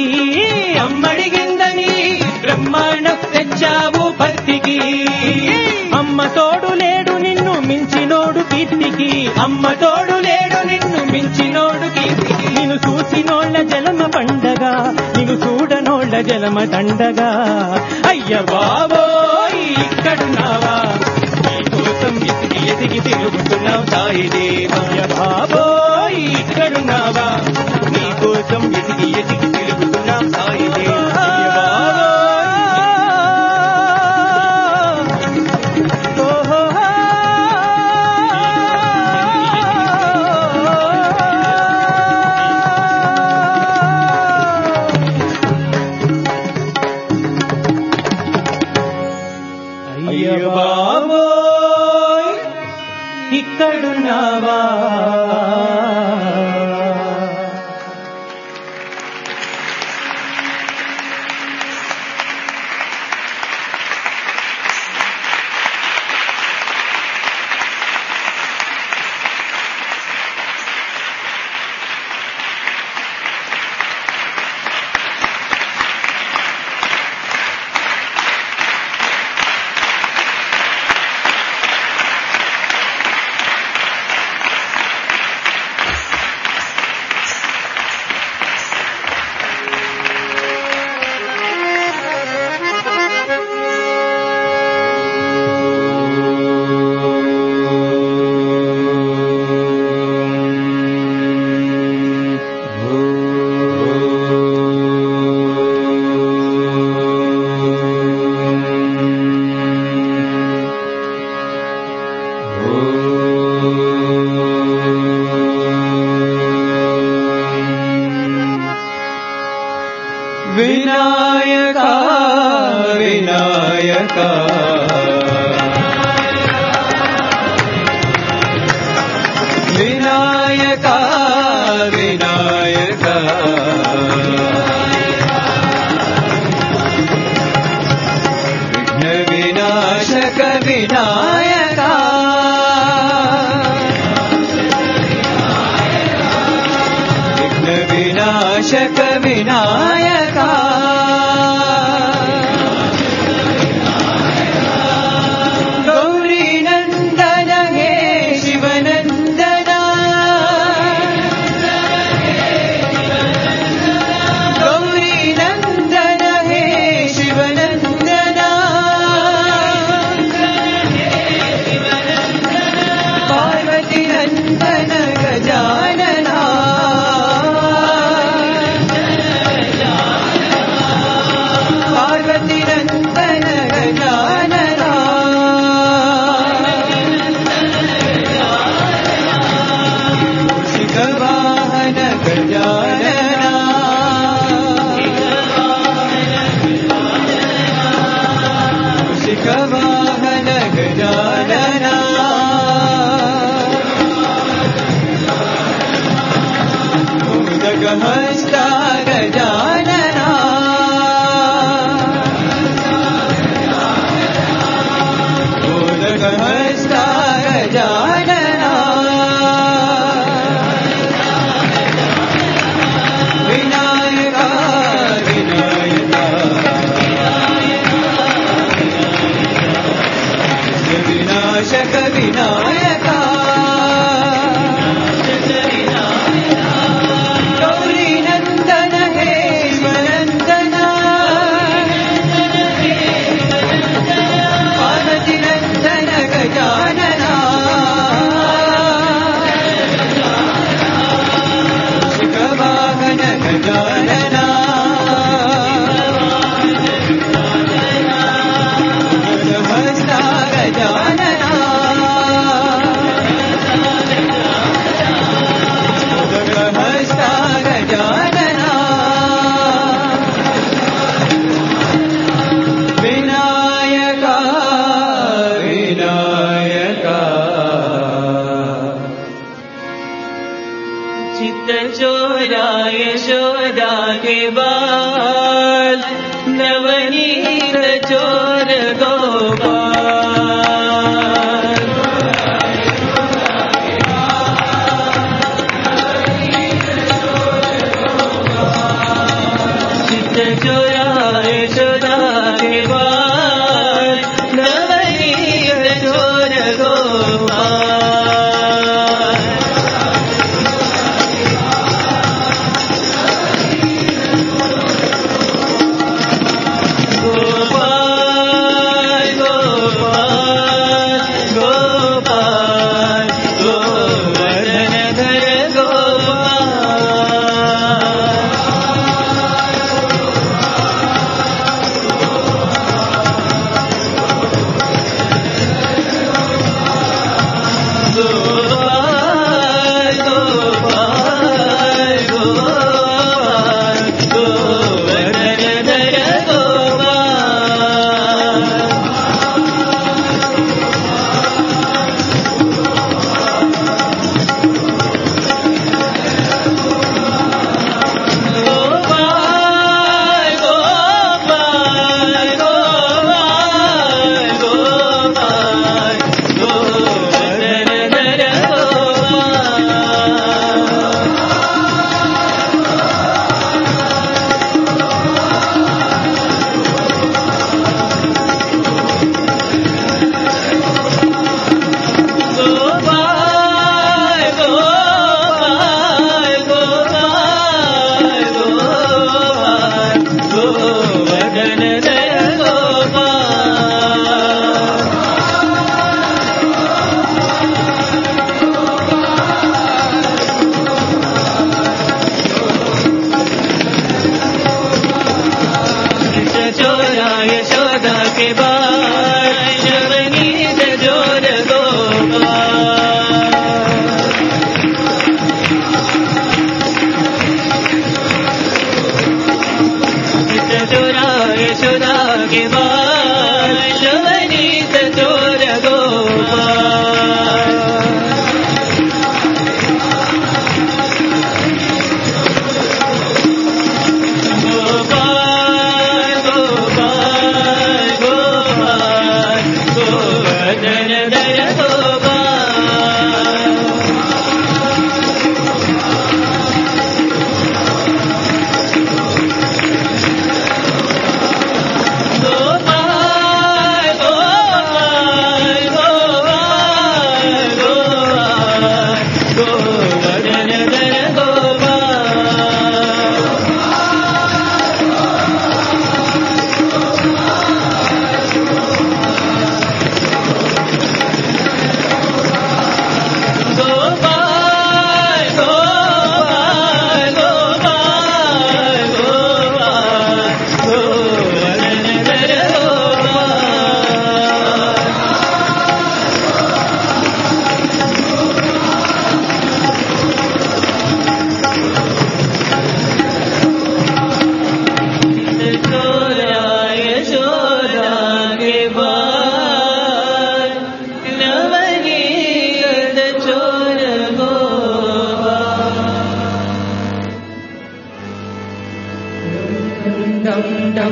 అమ్మడిగిందని బ్రహ్మాండం తెచ్చావు పట్టికి అమ్మ తోడు లేడు నిన్ను మించినోడు కీర్తికి అమ్మ తోడు లేడు నిన్ను మించినోడు కీర్తికి నిన్ను చూసినోళ్ళ జలమ పండగ నిన్ను చూడనోళ్ళ జలమ దండగా అయ్య బాబోయ్ ఇక్కడున్నావా నీ కోసం ఎతికి ఎతికి తిరుగుతున్నావు సాయి దేవయ్య బాబోయ్ ఇక్కడున్నావా నీ కోసం ఎతికి ఎతికి తిరుగుతున్నావు సాయి దేవయ్య బాబోయ్ అయ్య బాబోయ్ ఇక్కడున్నావా వినాయక వినాయక వినాయక వినాయక విఘ్న వినాశక వినాయక వినాశక వినాయక గౌరీ నందన హే శివనందన గౌరీ నందన హే శివనందన పార్వతి నందన గజానన పార్వతి నందన గజానన శిఖవాహన గజానన శిఖవాహన గజానన ఉదగహస్త గజానన ఉదగహస్త గజానన వినాయక వినాయక వినాశక వినాయక గౌరీ నందన హే శివనందన పార్వతి నందన గజానన శిఖవాహన గజానన హస్త గజానన హస్త గజానన వినాయక వినాయక चित्त चोराय शोदा के बाल नवनीत चोर गोपाल चित्त चोराय शोदा के बाल नवनीत चोर गोपाल गोपाल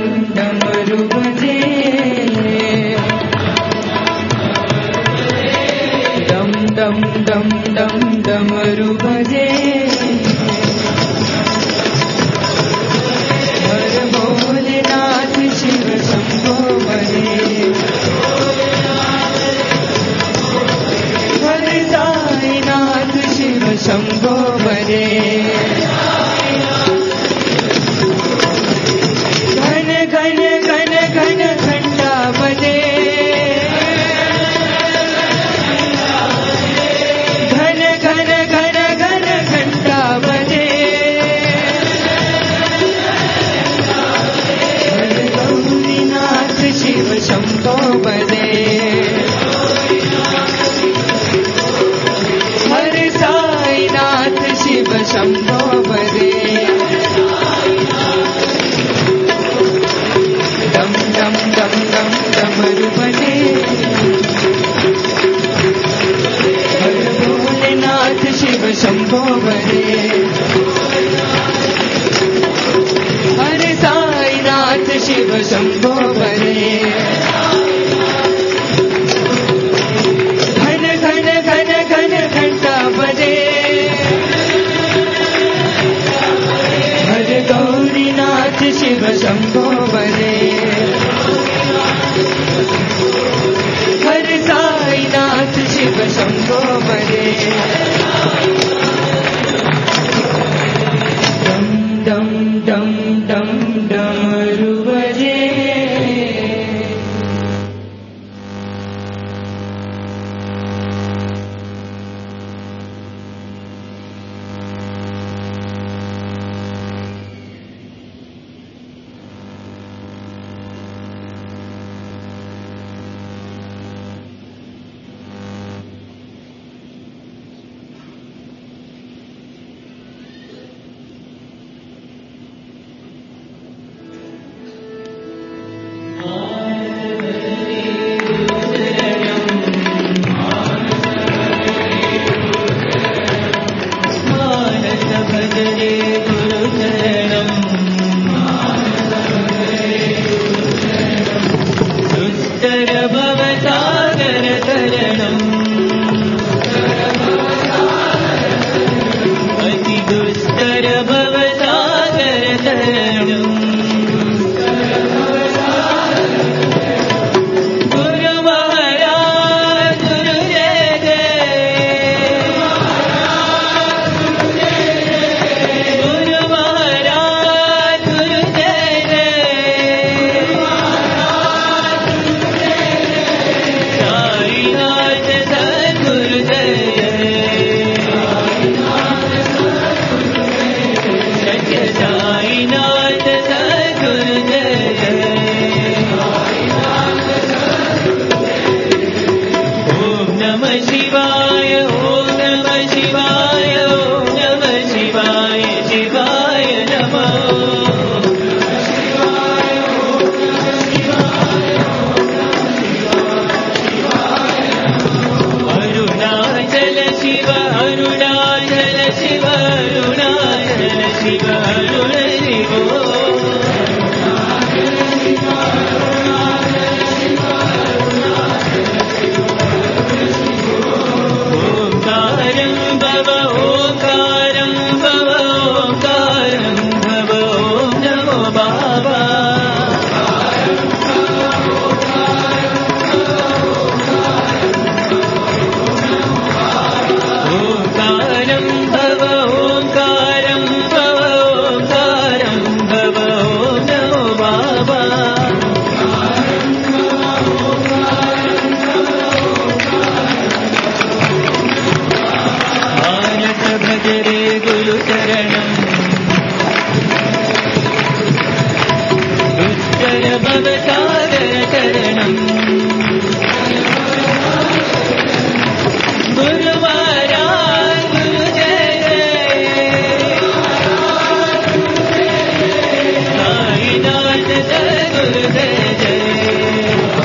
डम डमरू बजे डम डम डम डम डमरू बजे हर भोलेनाथ शिव शंभो बने हर साईनाथ शिव शंभो बने घन घन घन घन घंटा बजे घन घन घन घन घंटा बजे हर गौरीनाथ शिव शंभो बजे हर साईनाथ शिव शंभो बजे डम डम डम डम डमरू बजे हर भोलेनाथ शिव शंभो बजे हर साईनाथ शिव शंभो बजे घन घन घन घन घंटा बजे हर गौरीनाथ शिव शंभो बजे हर साईनाथ शिव शंभो बजे डम डम डम डम डमरू बजे मानस भजरे गुरुचरणम् दुष्कर भवसागर तरणम् अति दुष्कर भवसागर तरणम् गुरु महाराज गुरु जय जय गुरु महाराज गुरु जय जय साईनाथ सद्गुरु जय जय सत्य साईनाथ सद्गुरु जय जय ॐ नमः शिवाय ॐ नमः शिवाय ॐ नमः शिवाय शिवाय नमः अरुणाचल शिव अरुणाचल शिव अरुणाचल शिव अरुण शिवो ओङ्कारं भव ओङ्कारं भव ओङ्कारं भव ॐ नमो बाबा ओङ्कारं भव ओङ्कारं भव ओङ्कारं भव ॐ नमो बाबा भारत भजरे गुरुचरणम् दुष्कर भवसागर चरणम् गुरु महाराज गुरु जय जय साईनाथ सद्गुरु जय जय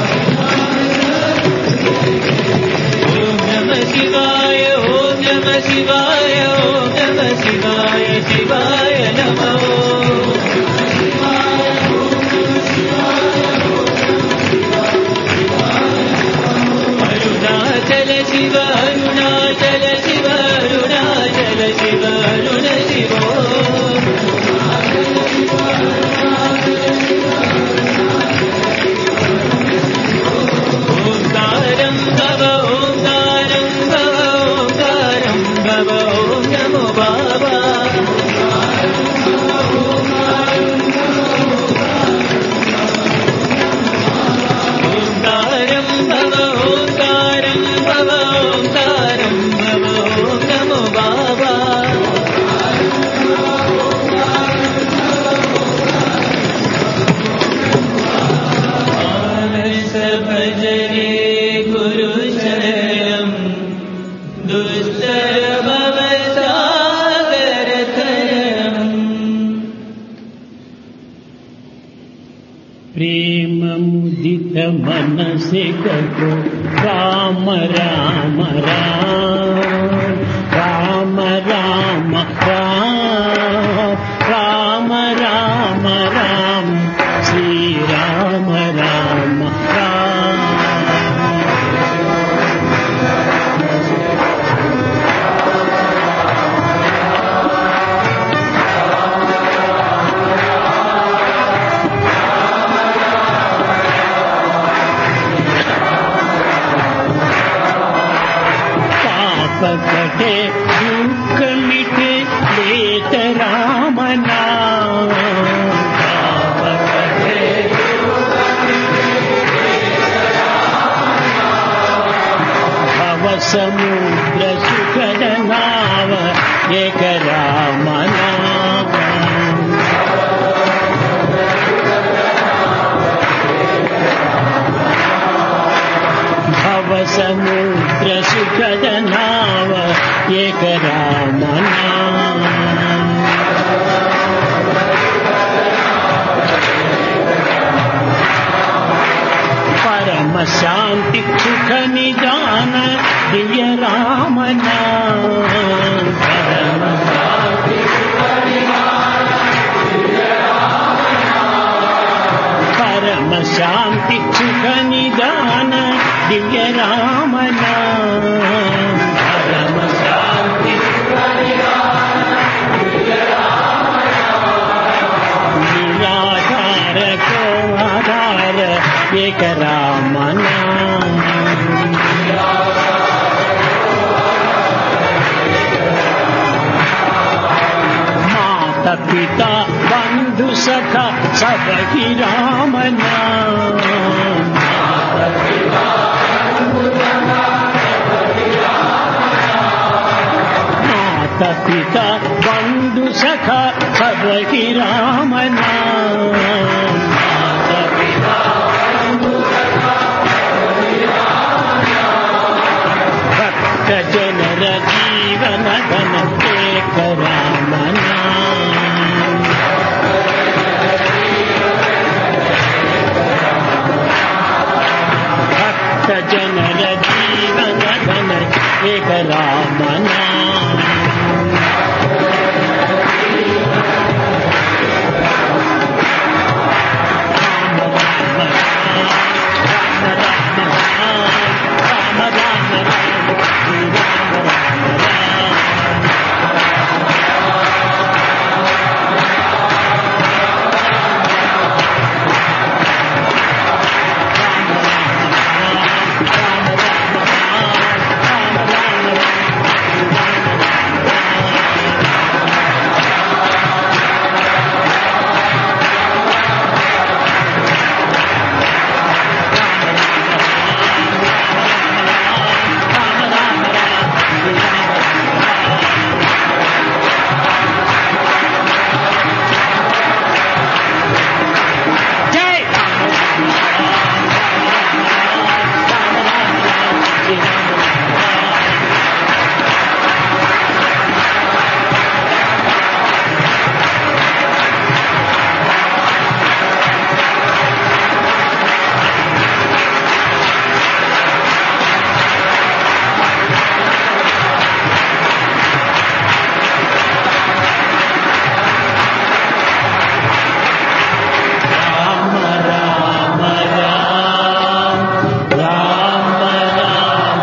ॐ नमः शिवाय ॐ नमः शिवाय ॐ नमः शिवाय शिवाय नमः मीठ मन से कहो राम राम राम राम राम राम राम राम राम श्री राम राम राम पाप कटे दुख मिटे लेत राम नाम पाप कटे भव समुद्र सुखद नाव एक राम नाम भव समुद्र सुखद नाव एक राम नाम परम शांति सुख निदान दिव्य राम नाम परम परम शांति सुख निदान दिव्य राम नाम परम शांति निराधार को आधार एक राम नाम माता पिता बंधु सखा सब ही राम नाम माता पिता माता पिता बंधु सखा सब ही राम नाम माता पिता भक्त जनर जीवन धन एक राम नाम भक्त जनर जीवन धन एक राम नाम राम राम राम राम राम राम राम राम श्री राम राम राम राम राम राम राम राम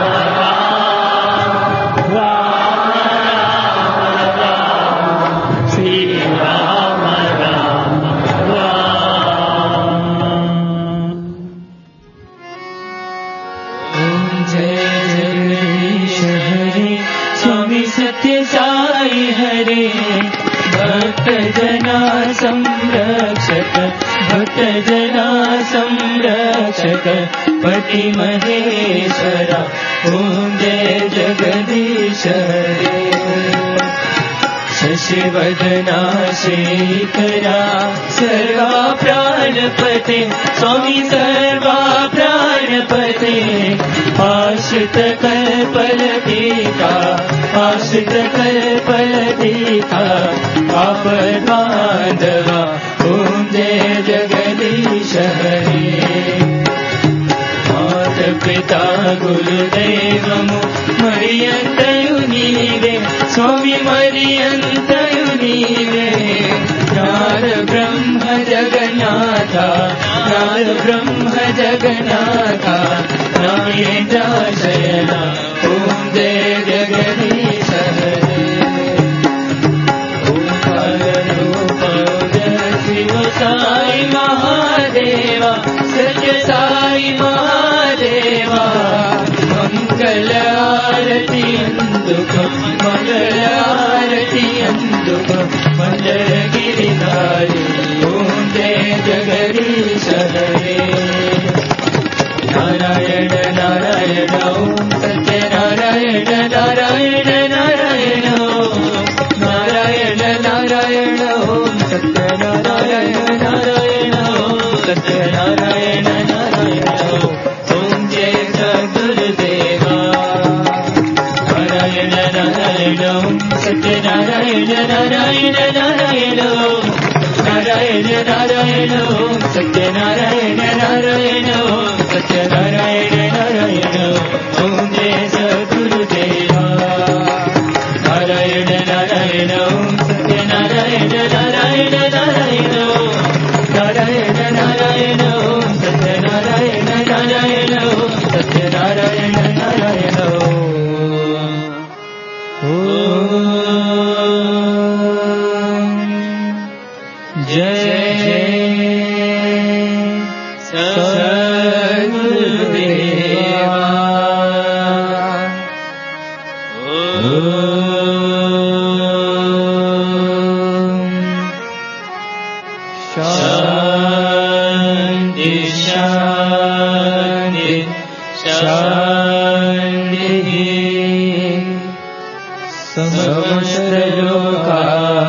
राम राम राम राम श्री राम राम राम जय जगदीश हरे स्वामी सत्य साई हरे भक्त जना संरक्षक भक्त जना संरक्षक पति महेश्वरा ओम जय जगदीश हरे शशिवदना शेखरा सर्वा प्राणपते स्वामी सर्वा प्राणपते आश्रित कल्पलतीका आश्रित कल्पलतीका आपद बांधवा ओम जय जगदीश हरे పితా గురుదైవము మరి అంతయు నీవే స్వామి మరి అంతయు నీవే నాద బ్రహ్మ జగన్నాథ నాద బ్రహ్మ జగన్నాథ నాయన శయన ఓం జయ జగదీశ హరే శివ సాయి మహాదేవ సత్య సాయి మహాదేవ మంగళ ఆరతి అందుక మంగళ ఆరతి అందుక మంగళ గిరిధారి ఓం జయ జగదీశ హరే నారాయణ నారాయణ ఓం సత్య నారాయణ నారాయణ నారాయణ ఓం నారాయణ నారాయణ ఓం సత్య నారాయణ నారాయణ ఓం సత్య నారాయణ నారాయణ ఓం జయ సద్గురుదేవా నారాయణ నారాయణ ఓం సత్య నారాయణ నారాయణ నారాయణ ఓం నారాయణ నారాయణ ఓం సత్య నారాయణ నారాయణ ఓం సత్య నారాయణ నారాయణ ఓం జయ సద్గురుదేవా నారాయణ నారాయణ ఓం సత్య నారాయణ నారాయణ నారాయణ ఓం నారాయణ నారాయణ ఓం సత్య నారాయణ నారాయణ ఓం సత్య నారాయణ నారాయణ ఓం జయ జయ సద్గురుదేవా శాంతి శాంతి శాంతి సమస్తలోకా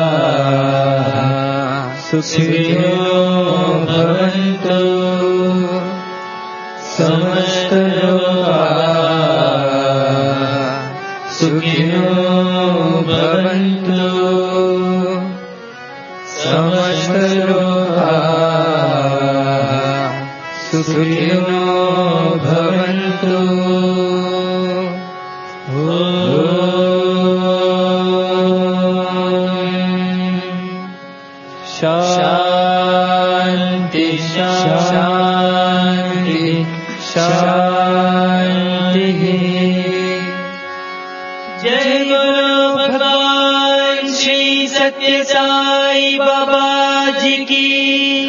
సుఖినో భవంతు సమస్తలోకా సుఖినో భవంతు సమస్తలోకా సుఖినో భవంతు శాంతి శాంతి శాంతి जय गुरु भगवान श्री सत्य साई बाबा जी की